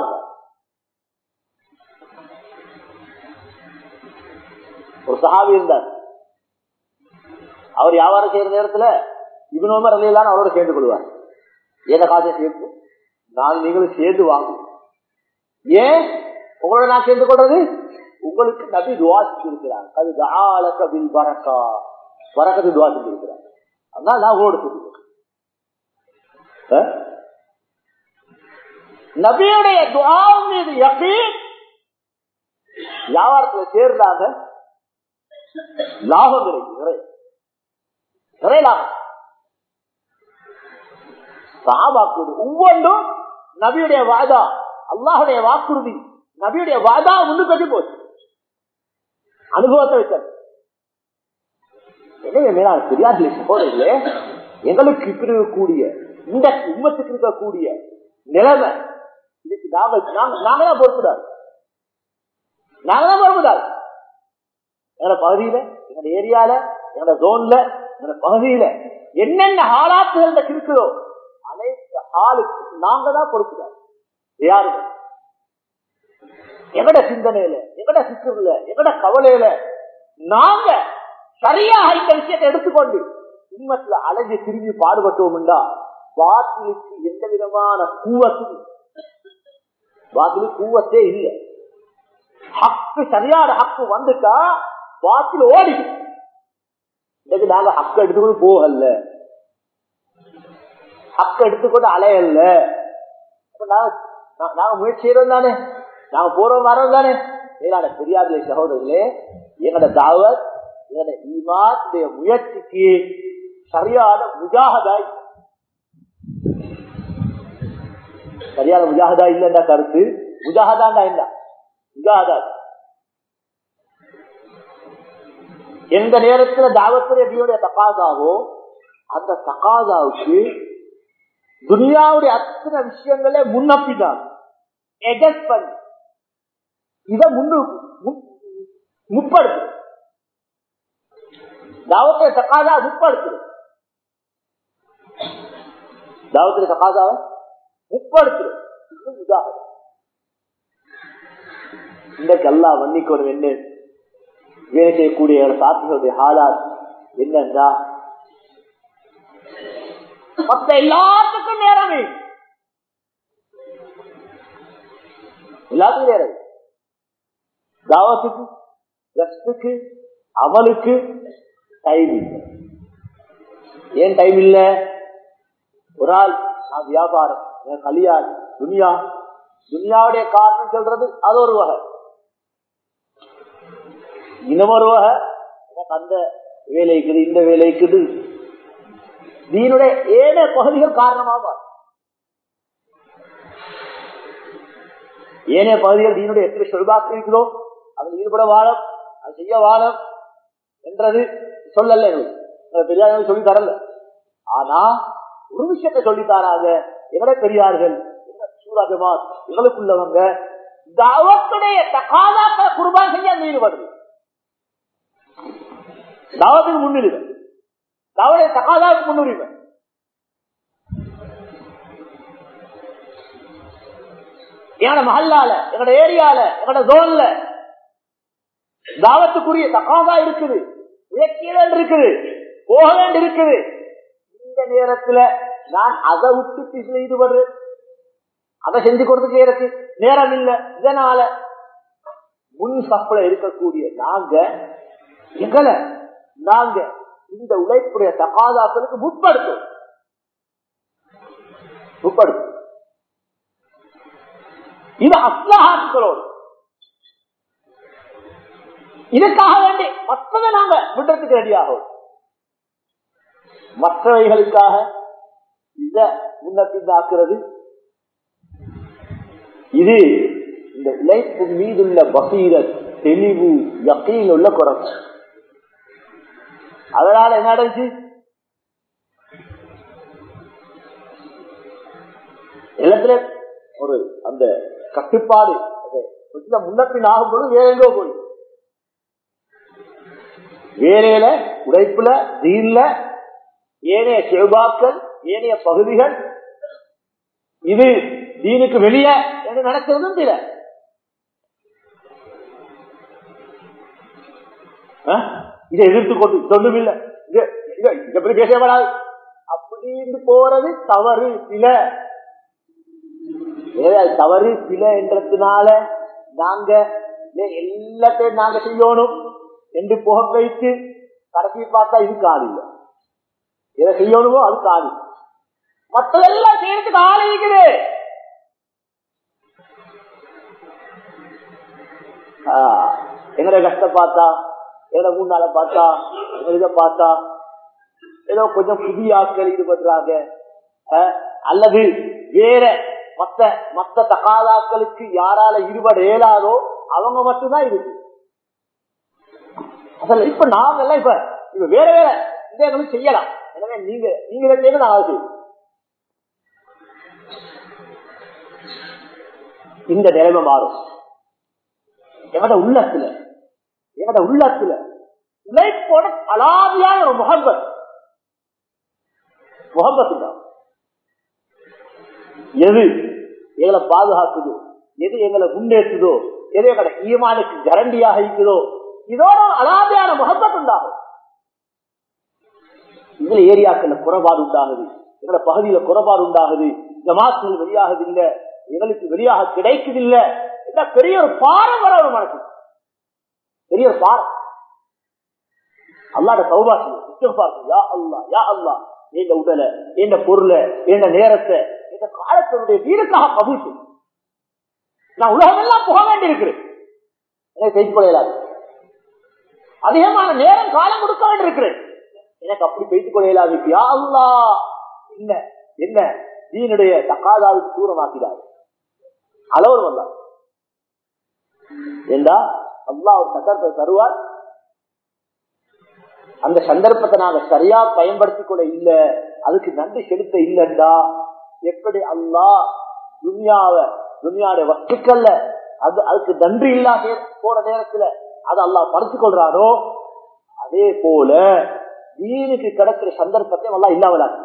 ஒரு சஹாபி இருந்தார் அவர் வியாபாரம் செய்யற நேரத்துல இவனோமர் அலையெல்லாம் அவரோட சேர்ந்து கொள்வார் ஏன காசை சேர்த்து நான் நீங்களும் சேர்ந்து வாங்கும் ஏன் உங்களோட நான் சேர்ந்து கொள்றது உங்களுக்கு நபி துவா செஞ்சிருக்கிறார் அது தாலக பில் வரக்கா வரக்கத்து துவா செஞ்சிருக்கிறார் அதனால நான் உங்களோட சேர்ந்து நபியுடைய துவா மீது யக்கீன் வியாபாரத்துல சேர்ந்தாங்க லாபம் கிடைக்கும் நிறைய நிறைய லாபம் சாபாக்குது ஒவ்வொன்றும் நபியுடைய வாதா அல்லாஹுடைய வாக்குறுதி நபியுடைய வாதா முன்னுக்கு போச்சு அனுபவத்தை வச்சது என்ன மேலான பெரியார்களே சகோதரர்களே எங்களுக்கு இப்படி இருக்கக்கூடிய இந்த உம்மத்துக்கு இருக்கக்கூடிய நிலைமை இதுக்கு நாங்க நாங்க தான் பொறுப்புதார் நாங்க தான் பொறுப்புதார் எங்களோட பகுதியில எங்களோட ஏரியால எங்களோட ஜோன்ல எங்களோட பகுதியில என்னென்ன ஹாலாத்துகள் இருக்குதோ அனைத்து ஹாலுக்கு நாங்க தான் பொறுப்புதார் யாருங்க எங்கட சிந்தனையில எங்கட சிக்கல எங்கட கவலையில நாங்க சரியாக இந்த விஷயத்தை எடுத்துக்கொண்டு உண்மத்துல அலைஞ்சு திரும்பி பாடுபட்டோம்டா வாத்திலுக்கு எந்த விதமான கூவத்தும் வாத்திலு கூவத்தே இல்லை ஹக்கு சரியான ஹக்கு வந்துட்டா வாத்தில் ஓடி இன்னைக்கு நாங்க ஹக்கு எடுத்துக்கொண்டு போகல ஹக்கு எடுத்துக்கொண்டு அலையல்ல நாங்க முயற்சி செய்யறோம் தானே நாங்க போறோம் வரோம் தானே மேலான பெரியார்களே சகோதரர்களே எங்களோட தாவத் எங்களோட ஈமானுடைய முயற்சிக்கு சரியான முஜாகதாய் சரியான முஜாகதா இல்லைன்னா கருத்து முஜாகதாண்டா என்ன முஜாகதா எந்த நேரத்துல தாவத்துடைய தீவுடைய தகாதாவோ அந்த தகாதாவுக்கு துனியாவுடைய அத்தனை விஷயங்களே முன்னப்பிட்டாங்க எஜஸ்ட் பண்ணி இத முன்னு முப்படுத்து தாவத்தை தக்காதா முப்படுத்து தாவத்துடைய தக்காதாவை முப்படுத்து இன்றைக்கு அல்லா மன்னிக்கணும் என்ன வேலை செய்யக்கூடிய சாத்திகளுடைய ஹாலாத் என்னன்னா மத்த எல்லாத்துக்கும் நேரமே எல்லாத்துக்கும் நேரம் தாவத்துக்கு ரெஸ்டுக்கு அமலுக்கு டைம் இல்லை ஏன் டைம் இல்ல ஒரு ஆள் நான் வியாபாரம் என் கல்யாணம் துனியா துனியாவுடைய காரணம் சொல்றது அது ஒரு வகை இன்னமொரு வகை எனக்கு அந்த வேலைக்குது இந்த வேலைக்குது தீனுடைய ஏழை பகுதிகள் காரணமாக ஏனைய பகுதிகள் தீனுடைய எப்படி சொல்வாக்கு இருக்கிறோம் அதில் ஈடுபட வாழம் அது செய்ய வாழம் என்றது சொல்லல பெரியார் சொல்லி தரல ஆனா ஒரு விஷயத்தை சொல்லித்தாராங்க எங்கட பெரியார்கள் சூராஜமாத் எங்களுக்குள்ளவங்க தாவத்துடைய தகாதாக்களை குருபான் செஞ்சு அந்த ஈடுபடுது தாவத்துக்கு முன்னுரிமை தாவடைய தகாதாவுக்கு முன்னுரிமை எங்கட மஹல்லால எங்கட ஏரியால எங்கட ஜோன்ல தாவத்துக்குரிய தகாதா இருக்குது இலக்கிய வேண்டி இருக்குது போக வேண்டி இருக்குது இந்த நேரத்துல நான் அதை விட்டு ஈடுபடுறேன் அதை செஞ்சு கொடுத்துக்கே இருக்கு நேரம் இல்ல இதனால முன் சப்பல இருக்கக்கூடிய நாங்க எங்களை நாங்க இந்த உழைப்புடைய தகாதாக்களுக்கு முற்படுத்தும் முற்படுத்தும் இது அஸ்லாஹாக்களோடு இதுக்காக வேண்டி மற்றதை நாங்க விடுறதுக்கு ரெடியாகும் மற்றவைகளுக்காக இத முன்னப்பிந்தாக்குறது இது இந்த இழைப்பு மீதுள்ள பசீரத் தெளிவு யக்கீன் உள்ள குறைச்சு அதனால என்ன நடந்துச்சு எல்லாத்துல ஒரு அந்த கட்டுப்பாடு அது கொஞ்சம் முன்னப்பின் ஆகும்போது வேற எங்கோ போய் வேலையில உழைப்புல தீன்ல ஏனைய செவ்வாக்கள் ஏனைய பகுதிகள் இது தீனுக்கு வெளியே என்ன நடக்கிறதும் தெரியல இதை எதிர்த்து கொண்டு சொல்லும் இல்ல எப்படி பேசப்படாது அப்படின்னு போறது தவறு சில தவறு சில என்றதுனால நாங்க எல்லாத்தையும் நாங்க செய்யணும் என்று புக வைத்து கடைசி பார்த்தா இது காடு இல்லை எதை செய்யணுமோ அது காடு மற்றதெல்லாம் செய்யறதுக்கு ஆள் இருக்குது எங்கட கஷ்ட பார்த்தா எங்கட முன்னால பார்த்தா இதை பார்த்தா ஏதோ கொஞ்சம் புதிய ஆட்கள் ஈடுபடுறாங்க அல்லது வேற மத்த மத்த தகாதாக்களுக்கு யாரால ஈடுபட இயலாதோ அவங்க மட்டும்தான் இருக்கு அதில் இப்ப நாங்க எல்லாம் இப்ப இப்ப வேற வேற இதங்களும் செய்யலாம் எனவே நீங்க நீங்க செய்ய நான் செய்யும் இந்த நிலைமை மாறும் எங்கட உள்ளத்துல எங்கட உள்ளத்துல உழைப்போட அலாதியான ஒரு முகம்பத் முகம்பத்து தான் எது எங்களை பாதுகாக்குதோ எது எங்களை முன்னேற்றுதோ எது எங்களை ஈமானுக்கு கரண்டியாக இருக்குதோ இதோட அலாதியான முகம்பத் உண்டாகும் இதுல ஏரியாக்கள்ல குறைபாடு உண்டாகுது எங்களை பகுதியில குறைபாடு உண்டாகுது ஜமாத்துகள் வெளியாகுது இல்ல எங்களுக்கு வெளியாக கிடைக்குது இல்ல பெரிய ஒரு பாரம் வர ஒரு மனசு பெரிய ஒரு பாரம் அல்லாட சௌபாசி யா அல்லா யா அல்லா எங்க உடலை எந்த பொருளை எந்த நேரத்தை இந்த காலத்தினுடைய வீடுக்காக கபூல் செய்யும் நான் உலகமெல்லாம் போக வேண்டி இருக்கிறேன் எனக்கு பேச்சு கொள்ளையிலாது அதிகமான நேரம் காலம் கொடுக்க வேண்டி இருக்கிறேன் எனக்கு அப்படி பேசிக் கொள்ளையிலாது யா அல்லா என்ன என்ன தீனுடைய தக்காதாவுக்கு தூரமாக்கிறார் அளவு வந்தார் என்றா அல்லா ஒரு சந்தர்ப்பத்தை தருவார் அந்த சந்தர்ப்பத்தை நாங்க சரியா பயன்படுத்திக் கொள்ள இல்ல அதுக்கு நன்றி செலுத்த இல்லைண்டா எப்படி அல்லா துன்யாவ துன்யாவுடைய வஸ்துக்கள்ல அது அதுக்கு நன்றி இல்லாத போற நேரத்துல அது அல்லா படுத்துக் கொள்றாரோ அதே போல தீனுக்கு கிடைக்கிற சந்தர்ப்பத்தை அல்லா இல்லாமலாக்கு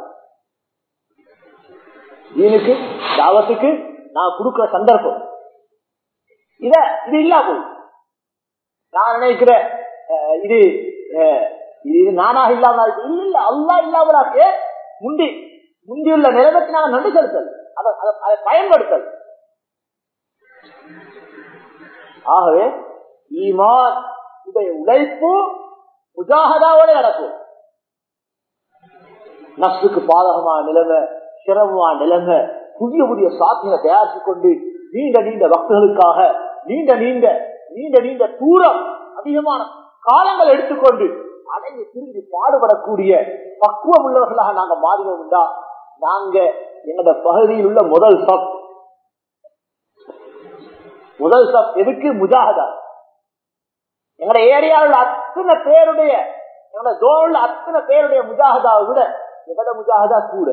தீனுக்கு தாவத்துக்கு நான் கொடுக்கிற சந்தர்ப்பம் இத இது இல்லா போய் நான் நினைக்கிறேன் இது இது நானாக இல்லாம இல்ல இல்ல அல்லா இல்லாமலாக்கு முந்தி முந்தியுள்ள நிலைமைக்கு நாங்கள் நன்றி செலுத்தல் அதை பயன்படுத்தல் ஆகவே ஈமான் உடைய உழைப்பு முஜாகதாவோட நடக்கும் நப்சுக்கு பாதகமான நிலைமை சிரமமான நிலைமை புதிய புதிய சாத்தியங்களை தயாரித்துக் கொண்டு நீண்ட நீண்ட பக்தர்களுக்காக நீண்ட நீண்ட நீண்ட நீண்ட தூரம் அதிகமான காலங்கள் எடுத்துக்கொண்டு அடைந்து திரும்பி பாடுபடக்கூடிய பக்குவம் உள்ளவர்களாக நாங்க மாறினோம்டா நாங்க எங்களோட பகுதியில் உள்ள முதல் சப் முதல் சப் எதுக்கு முஜாகதா எங்களோட ஏரியாவில் அத்தனை பேருடைய எங்களோட ஜோன்ல அத்தனை பேருடைய முஜாகதாவை விட எங்களோட முஜாகதா கூட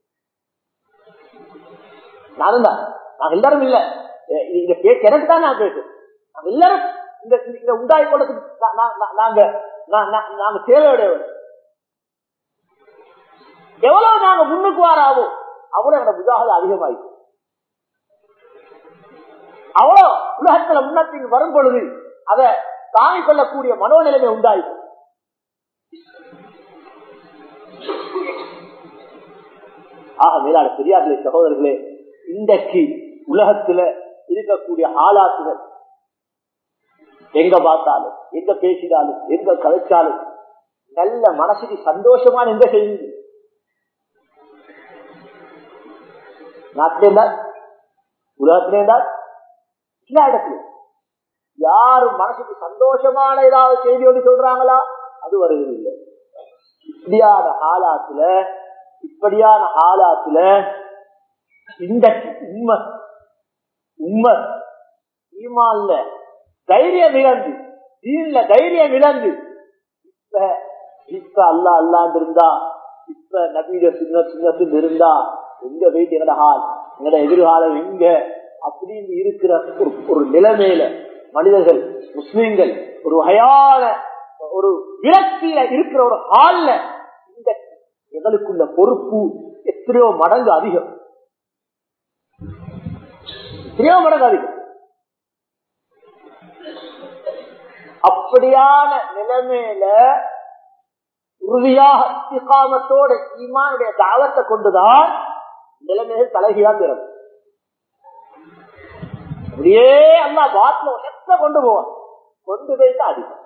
நானும் தான் நாங்க எல்லாரும் இல்ல இந்த பேச்சு எனக்கு தான் நான் பேசு நாங்க எல்லாரும் இந்த இந்த உண்டாய் கொண்டதுக்கு நாங்க நாங்க தேவையுடையவர் எவ்வளவு நாங்க முன்னுக்கு வாராவோ அவ்வளவு எங்க முஜாகத அதிகமாயிடும் அவ்வளவு உலகத்துல முன்னத்தின் வரும் பொழுது அதை தாங்கிக் கொள்ளக்கூடிய மனோநிலைமை உண்டாயிடும் ஆக மேலான பெரியார்களே சகோதரர்களே இன்றைக்கு உலகத்துல இருக்கக்கூடிய ஆளாத்துகள் எங்க பார்த்தாலும் எங்க பேசினாலும் எங்க கலைச்சாலும் நல்ல மனசுக்கு சந்தோஷமான எந்த செய்தி நாட்டிலே இருந்தால் உலகத்திலே இருந்தால் எல்லா இடத்துல யாரு மனசுக்கு சந்தோஷமான ஏதாவது செய்தி ஒன்று சொல்றாங்களா அது வருகிறது இல்லை இப்படியான ஆளாத்துல இப்படியான ஆளாத்துல இந்த உண்மை உண்மை ஈமான்ல தைரியம் இழந்து தீன்ல தைரியம் இழந்து இப்ப இப்ப அல்லா அல்லாண்டு இருந்தா இப்ப நபீட சின்ன சின்னத்தில் இருந்தா எங்க போயிட்டு எங்கட ஹால் எங்கட எதிர்காலம் எங்க அப்படின்னு இருக்கிற ஒரு ஒரு நிலைமையில மனிதர்கள் முஸ்லிம்கள் ஒரு வகையான ஒரு விரக்தியில இருக்கிற ஒரு ஹால்ல இந்த எங்களுக்குள்ள பொறுப்பு எத்தனையோ மடங்கு அதிகம் எத்தனையோ மடங்கு அதிகம் அப்படியான நிலைமையில உறுதியாக இஸ்திகாமத்தோட ஈமானுடைய தாவத்தை கொண்டுதான் நிலைமைகள் தலைகீழா பிறகு அப்படியே அல்லா பாட்டில ஒத்த கொண்டு போவான் கொண்டு போயிட்டு அடிக்கும்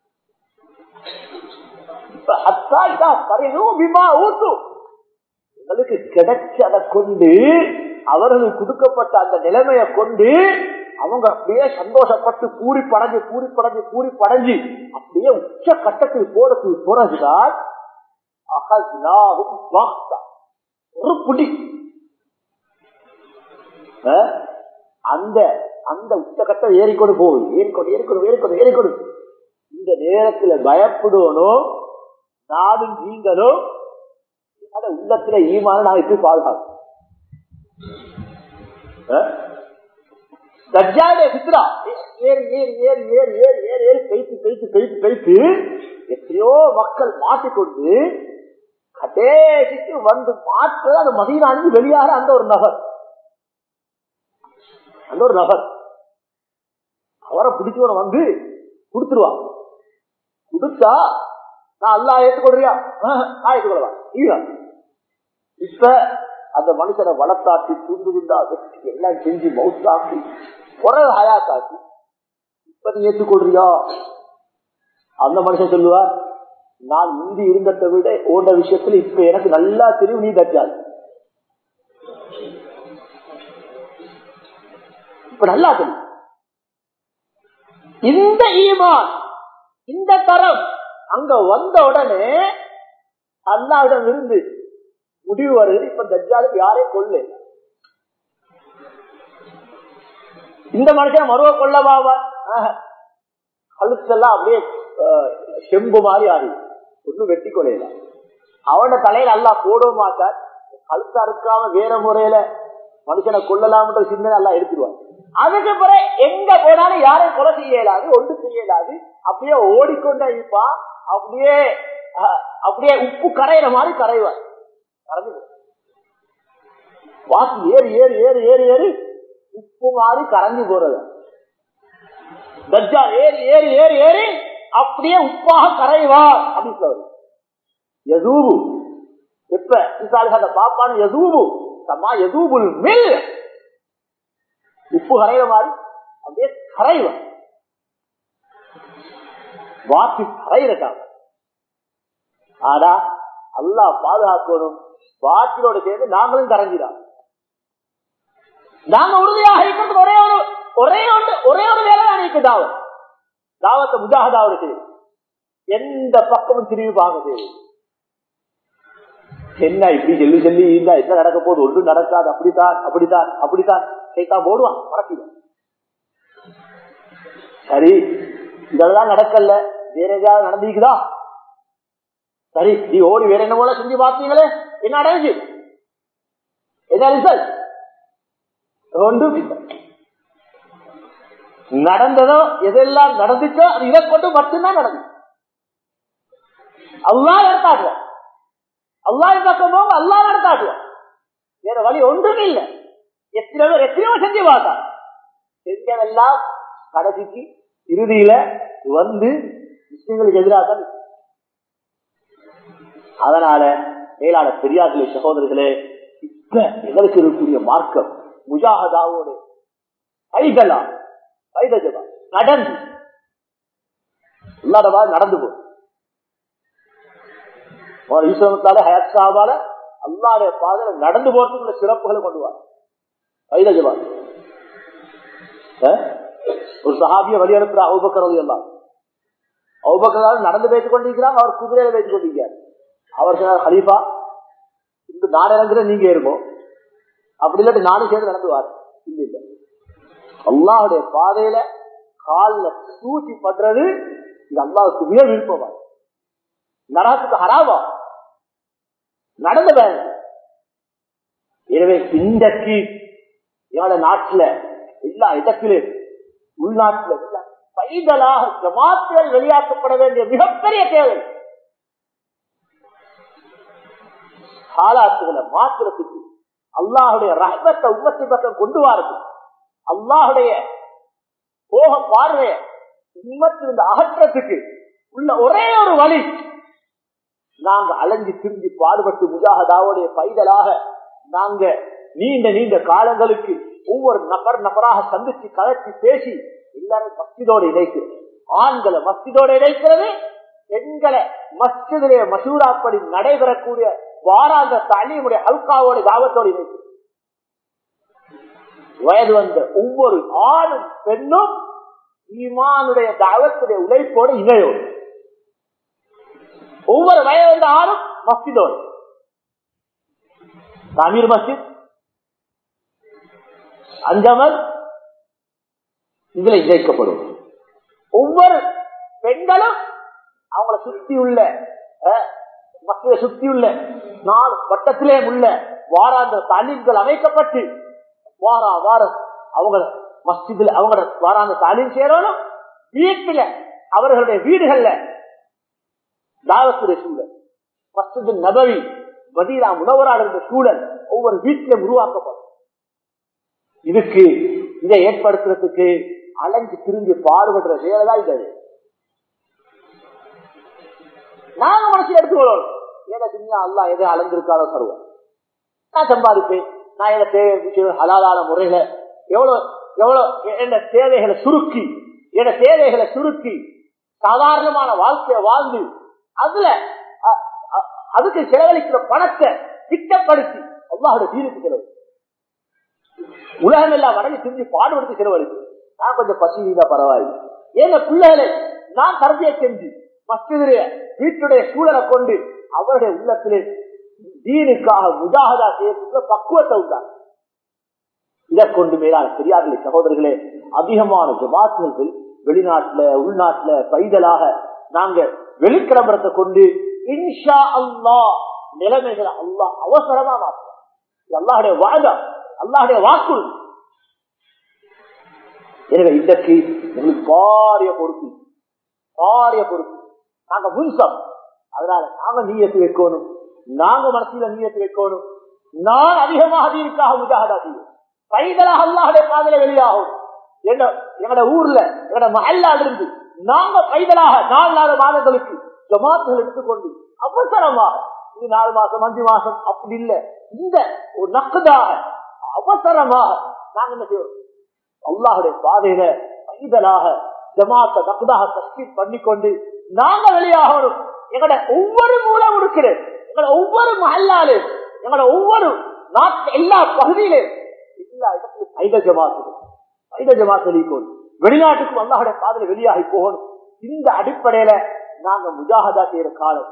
இப்ப அத்தாய்தா பரிகும் விமா ஊட்டும் எங்களுக்கு கிடைச்சதை கொண்டு அவர்களுக்கு கொடுக்கப்பட்ட அந்த நிலைமையை கொண்டு அவங்க அப்படியே சந்தோஷப்பட்டு கூறி படைஞ்சு கூறி படைஞ்சு கூறி படைஞ்சு அப்படியே உச்ச கட்டத்தில் போறதுக்கு பிறகுதான் அகஜ்னாவும் வாக்தா. ஒரு புடி அஹ், அந்த அந்த உச்சகட்டம் ஏறிக்கொண்டு போகுது ஏறிக்கொண்டு ஏறிக்கொண்டு ஏறிக்கொண்டு ஏறிக்கொண்டு இந்த நேரத்துல பயப்படுவனும் நானும் நீங்களும் அந்த உள்ளத்துல ஈமான நான் எப்படி பாதுகாக்கும் அஹ்? தஜ்ஜாலுடைய ஃபித்ரா ஏறி ஏறி ஏறி ஏறி ஏறி ஏறி ஏறி பெய்த்து பெய்த்து பெய்த்து பெய்த்து எத்தனையோ மக்கள் மாட்டிக்கொண்டு கடைசிக்கு வந்து மாற்ற அந்த மதீனானு வெளியாக அந்த ஒரு நகர் அந்த ஒரு நகர் அவரை பிடிச்சவன வந்து கொடுத்துருவான் கொடுத்தா நான் அல்லா ஏற்றுக்கொள்றியா ஆஹ், நான் ஏற்றுக்கொள்ளலாம் இல்ல இப்ப அந்த மனுஷனை வளர்த்தாக்கி துண்டு துண்டா வெட்டி எல்லாம் செஞ்சு மவுத்தாக்கி குரல் ஹயாத்தாக்கி இப்ப நீ ஏற்றுக்கொள்றியா அந்த மனுஷன் சொல்லுவார் நான் முந்தி இருந்ததை விட ஓண்ட விஷயத்துல இப்ப எனக்கு நல்லா தெரியும் நீ தச்சால் இப்ப நல்லா தெரியும் இந்த ஈமான் இந்த தரம் அங்க வந்த உடனே அல்லாவிடம் இருந்து முடிவு வருது இப்ப தஜ்ஜாலுக்கு யாரையும் கொள்ளு இந்த மனுஷன் மருவ கொள்ளவாவார் கழுத்தெல்லாம் அப்படியே அஹ், செம்பு மாதிரி ஆடி ஒன்னும் வெட்டி கொலையில அவனோட தலையில அல்லா போடவும் மாட்டார் கழுத்தா இருக்காம வேற முறையில மனுஷனை கொள்ளலாம்ன்ற சிந்தனை எல்லாம் எடுத்துருவாங்க அதுக்கு பிறகு எங்க போனாலும் யாரையும் கொலை செய்ய இயலாது ஒன்று செய்ய இயலாது அப்படியே ஓடிக்கொண்டே இருப்பான் அப்படியே அஹ், அப்படியே உப்பு கரையிற மாதிரி கரைவார் கரைஞ்சு போகும். வாசி ஏறி ஏறி ஏறி ஏறி ஏறி உப்பு மாதிரி கரைஞ்சு போறது தஜ்ஜா ஏறி ஏறி ஏறி ஏறி அப்படியே உப்பாக கரைவார் அப்படின்னு சொல்றது யதூபு எப்ப அந்த பாப்பான யதூபு சமா யதூபுல் மில் உப்பு கரையிற மாதிரி அப்படியே கரைவார் வாசி கரையிறட்டாங்க ஆனா அல்லாஹ் பாதுகாக்கணும் வாக்கிலோட சேர்ந்து நாங்களும் கரைஞ்சிடாங்க நாங்க உறுதியாக இருக்கிறது ஒரே ஒரு ஒரே ஒன்று ஒரே ஒரு வேலை தான் இருக்கு தாவத் தாவத்தை முஜாகதாவோட செய்யும் எந்த பக்கமும் திரும்பி பார்க்க செய்யும் என்ன இப்படி சொல்லி சொல்லி இருந்தா என்ன நடக்க போகுது ஒன்றும் நடக்காது அப்படித்தான் அப்படித்தான் அப்படித்தான் கைத்தான் போடுவான் மறக்கிடும் சரி இதெல்லாம் நடக்கல வேற எதாவது நடந்திருக்குதா சரி நீ ஓடி வேற என்ன போல செஞ்சு பார்த்தீங்களே என்ன அடைஞ்சு என்ன ரிசல்ட் ஒன்றும் இல்லை. நடந்ததோ எதெல்லாம் நடந்துச்சோ அது இதை கொண்டு மட்டும்தான் நடந்துச்சு அல்லா நடத்தாட்டுவான் அல்லா பக்கம் போக அல்லா நடத்தாட்டுவான் வேற வழி ஒன்றும் இல்லை எத்தனை பேர் எத்தனையோ செஞ்சு பார்த்தா செஞ்சதெல்லாம் கடைசிக்கு இறுதியில வந்து முஸ்லிம்களுக்கு எதிராக தான் நிக்கும். அதனால மேலான பெரியார்களே சகோதரர்களே இப்ப எங்களுக்கு இருக்கக்கூடிய மார்க்கம் முஜாகதாவோடு கைதலா கைதஜபா நடந்து இல்லாதவா நடந்து போகும் ஈஸ்வரத்தால ஹயத்சாவால அல்லாடைய பாதையில நடந்து போறதுக்குள்ள சிறப்புகளை கொண்டு வர கைதஜபா ஒரு சஹாபிய வழி அனுப்புற அவுபக்கரது எல்லாம் அவுபக்கரால் நடந்து பேசிக் கொண்டிருக்கிறார் அவர் குதிரையில பேசிக் கொண்டிருக்கிறார் அவர் சொன்னார் ஹலீஃபா இந்த நான் இறங்குறேன் நீங்க இருப்போம் அப்படி இல்லாட்டி நானும் சேர்ந்து நடந்து வாரு இல்ல இல்ல அல்லாஹுடைய பாதையில கால்ல தூசி படுறது இது அல்லாவுக்கு மிக விருப்பமா நரகத்துக்கு ஹராவா நடந்த வேலை எனவே இன்றைக்கு எங்களோட நாட்டுல எல்லா இடத்திலும் உள்நாட்டுல எல்லா பைதலாக ஜமாத்துகள் வெளியாக்கப்பட வேண்டிய மிகப்பெரிய தேவை காலாத்துகளை மாற்றுறதுக்கு அல்லாஹுடைய ரகத்தை உம்மத்தி பக்கம் கொண்டு வாருது அல்லாஹுடைய போக பார்வைய உம்மத்திலிருந்து அகற்றத்துக்கு உள்ள ஒரே ஒரு வழி நாங்க அலைஞ்சு திரிஞ்சு பாடுபட்டு முஜாகதாவுடைய பைதலாக நாங்க நீண்ட நீண்ட காலங்களுக்கு ஒவ்வொரு நபர் நபராக சந்திச்சு கலத்தி பேசி எல்லாரும் மஸ்ஜிதோடு இணைக்கிறது ஆண்களை மஸ்ஜிதோடு இணைக்கிறது பெண்களை மஸ்ஜிதிலே மசூராப்படி நடைபெறக்கூடிய வாராந்த தனியுடைய அல்காவோட தாவத்தோடு இணைக்கிறது வயது வந்த ஒவ்வொரு ஆணும் பெண்ணும் ஈமானுடைய தாவத்துடைய உழைப்போடு இணையோடு ஒவ்வொரு வயது வந்த ஆணும் மஸ்ஜிதோடு அமீர் மஸ்ஜித் அஞ்சமல் இதுல இணைக்கப்படும் ஒவ்வொரு பெண்களும் அவங்கள சுத்தி உள்ள மக்களை சுத்தி உள்ள நாலு வட்டத்திலே உள்ள வாராந்த தாலீம்கள் அமைக்கப்பட்டு வாரா வாரம் அவங்க மஸ்ஜிதில் அவங்க வாராந்த தாலீம் சேரணும் வீட்டுல அவர்களுடைய வீடுகள்ல தாவத்துடைய சூழல் மஸ்ஜிது நபவி மதீனா உணவரால் இருந்த சூழல் ஒவ்வொரு வீட்டிலும் உருவாக்கப்படும் இதுக்கு இதை ஏற்படுத்துறதுக்கு அலைஞ்சு திரும்பி பாடுபடுற வேலைதான் இது நாங்க மனசுல எடுத்துக்கொள்ளணும் ஏதோ சின்ன அல்லா எதை அலைஞ்சிருக்காரோ தருவோம் நான் சம்பாதிப்பேன் நான் எதை தேவை ஹலாலான முறையில எவ்வளவு எவ்வளவு என்ன தேவைகளை சுருக்கி என்ன தேவைகளை சுருக்கி சாதாரணமான வாழ்க்கையை வாழ்ந்து அதுல அதுக்கு செலவழிக்கிற பணத்தை திட்டப்படுத்தி அல்லாஹோட தீனுக்கு செலவு உலகம் எல்லாம் வடங்கி திரும்பி பாடுபடுத்தி செலவழித்து நான் கொஞ்சம் பசிதான் பரவாயில்லை ஏங்க பிள்ளைகளை நான் தரதியை செஞ்சு மஸ்திரிய வீட்டுடைய சூழலை கொண்டு அவருடைய உள்ளத்திலே தீனுக்காக முஜாகதா செய்யக்கூடிய பக்குவத்தை உண்டாங்க இதை கொண்டு மேலான பெரியார்களே சகோதரர்களே அதிகமான ஜமாத்துகள் வெளிநாட்டுல உள்நாட்டுல பைதலாக நாங்க வெளிக்கிளம்பரத்தை கொண்டு இன்ஷா அல்லா நிலைமைகளை அல்லா அவசரமா மாற்ற அல்லாஹுடைய வாதா அல்லாஹுடைய வாக்கு எனவே இன்றைக்கு எங்களுக்கு பாரிய பொறுப்பு பாரிய பொறுப்பு நாங்க முன்சம் அதனால நாங்க நீயத்து வைக்கணும் நாங்க மனசில நீயத்து வைக்கணும் நான் அதிகமாக தீனுக்காக முஜாகதா செய்யும் பைதலாக அல்லாஹுடைய பாதையில வெளியாகும் எங்கட ஊர்ல எங்கட மகல்லால இருந்து நாங்க பைதலாக நாலு நாலு மாதங்களுக்கு ஜமாத்துகள் எடுத்துக்கொண்டு அவசரமாக இது நாலு மாசம் அஞ்சு மாசம் அப்படி இல்ல இந்த ஒரு நக்குதாக அவசரமாக நாங்க என்ன செய்வோம் அல்லாஹுடைய பாதையில பைதலாக ஜமாத்த நக்குதாக தஸ்கீத் பண்ணிக்கொண்டு நாங்க வெளியாகணும் எங்கட ஒவ்வொரு மூலம் இருக்கிற எங்கட ஒவ்வொரு மஹல்லாலு எங்கட ஒவ்வொரு நாட்டு எல்லா பகுதியிலும் எல்லா இடத்துலையும் பைத ஜமாத்து பைத ஜமாத் வெளிக்கோணும் வெளிநாட்டுக்கும் அல்லாஹுடைய பாதையில வெளியாகி போகணும் இந்த அடிப்படையில நாங்க முஜாகதா செய்யற காலம்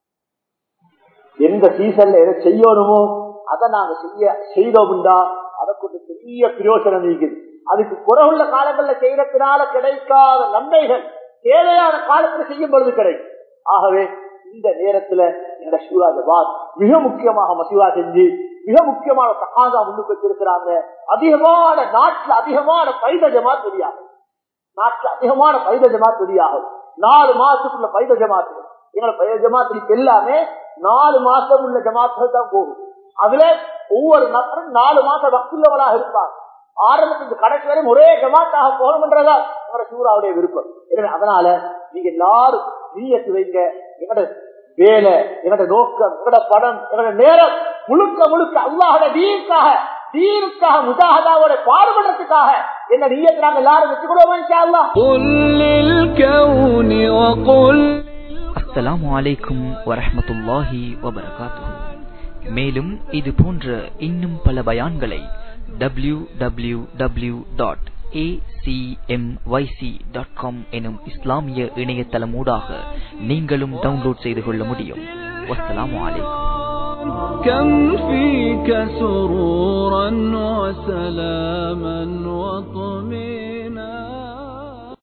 எந்த சீசன்ல எதை செய்யணுமோ அதை நாங்க செய்ய செய்தோம்டா அதை கொண்டு பெரிய பிரயோசனம் நீக்குது அதுக்கு குறவுள்ள காலங்கள்ல செய்யறதுனால கிடைக்காத நன்மைகள் தேவையான காலத்துல செய்யும் பொழுது கிடைக்கும் ஆகவே இந்த நேரத்துல இந்த ஷூரா ஜபாத் மிக முக்கியமாக மசூரா செஞ்சு மிக முக்கியமான தகாதா முன்னுக்கு வச்சிருக்கிறாங்க அதிகமான நாட்டுல அதிகமான பைத ஜமாத் வெளியாகும் நாட்டுல அதிகமான பைத ஜமாத் வெளியாகும் நாலு மாசத்துக்குள்ள பைத ஜமாத்து எங்களை பைத ஜமாத்து எல்லாமே நாலு மாசம் உள்ள ஜமாத்துகள் தான் போகும் அதுல ஒவ்வொரு நபரும் நாலு மாசம் வக்குள்ளவராக இருப்பாங்க ஆரம்பத்துக்கு கடைசி வரையும் ஒரே ஜமாத்தாக போகணும்ன்றதா எங்களோட சூறாவுடைய விருப்பம் எனவே அதனால நீங்க எல்லாரும் நீயத்து வைங்க எங்களோட வேலை எங்களோட நோக்கம் எங்களோட படம் எங்களோட நேரம் முழுக்க முழுக்க அல்லாஹோட தீனுக்காக தீனுக்காக முஜாகதாவோட பாடுபடுறதுக்காக என்ன நீயத்தை நாங்க எல்லாரும் வச்சுக்கிடுவோம் இன்ஷா அல்லாஹ் قل للكون وقل அஸ்ஸலாமு அலைக்கும் வரஹ்மத்துல்லாஹி வபரகாத்துஹு மேலும் இது போன்ற இன்னும் பல பயான்களை W W W dot dot com எனும் இஸ்லாமிய இணையதளமூடாக நீங்களும் டவுன்லோட் செய்து கொள்ள முடியும் வஸ்ஸலாமு அலைக்கும் كم فيك سرورا وسلاما وطمئنا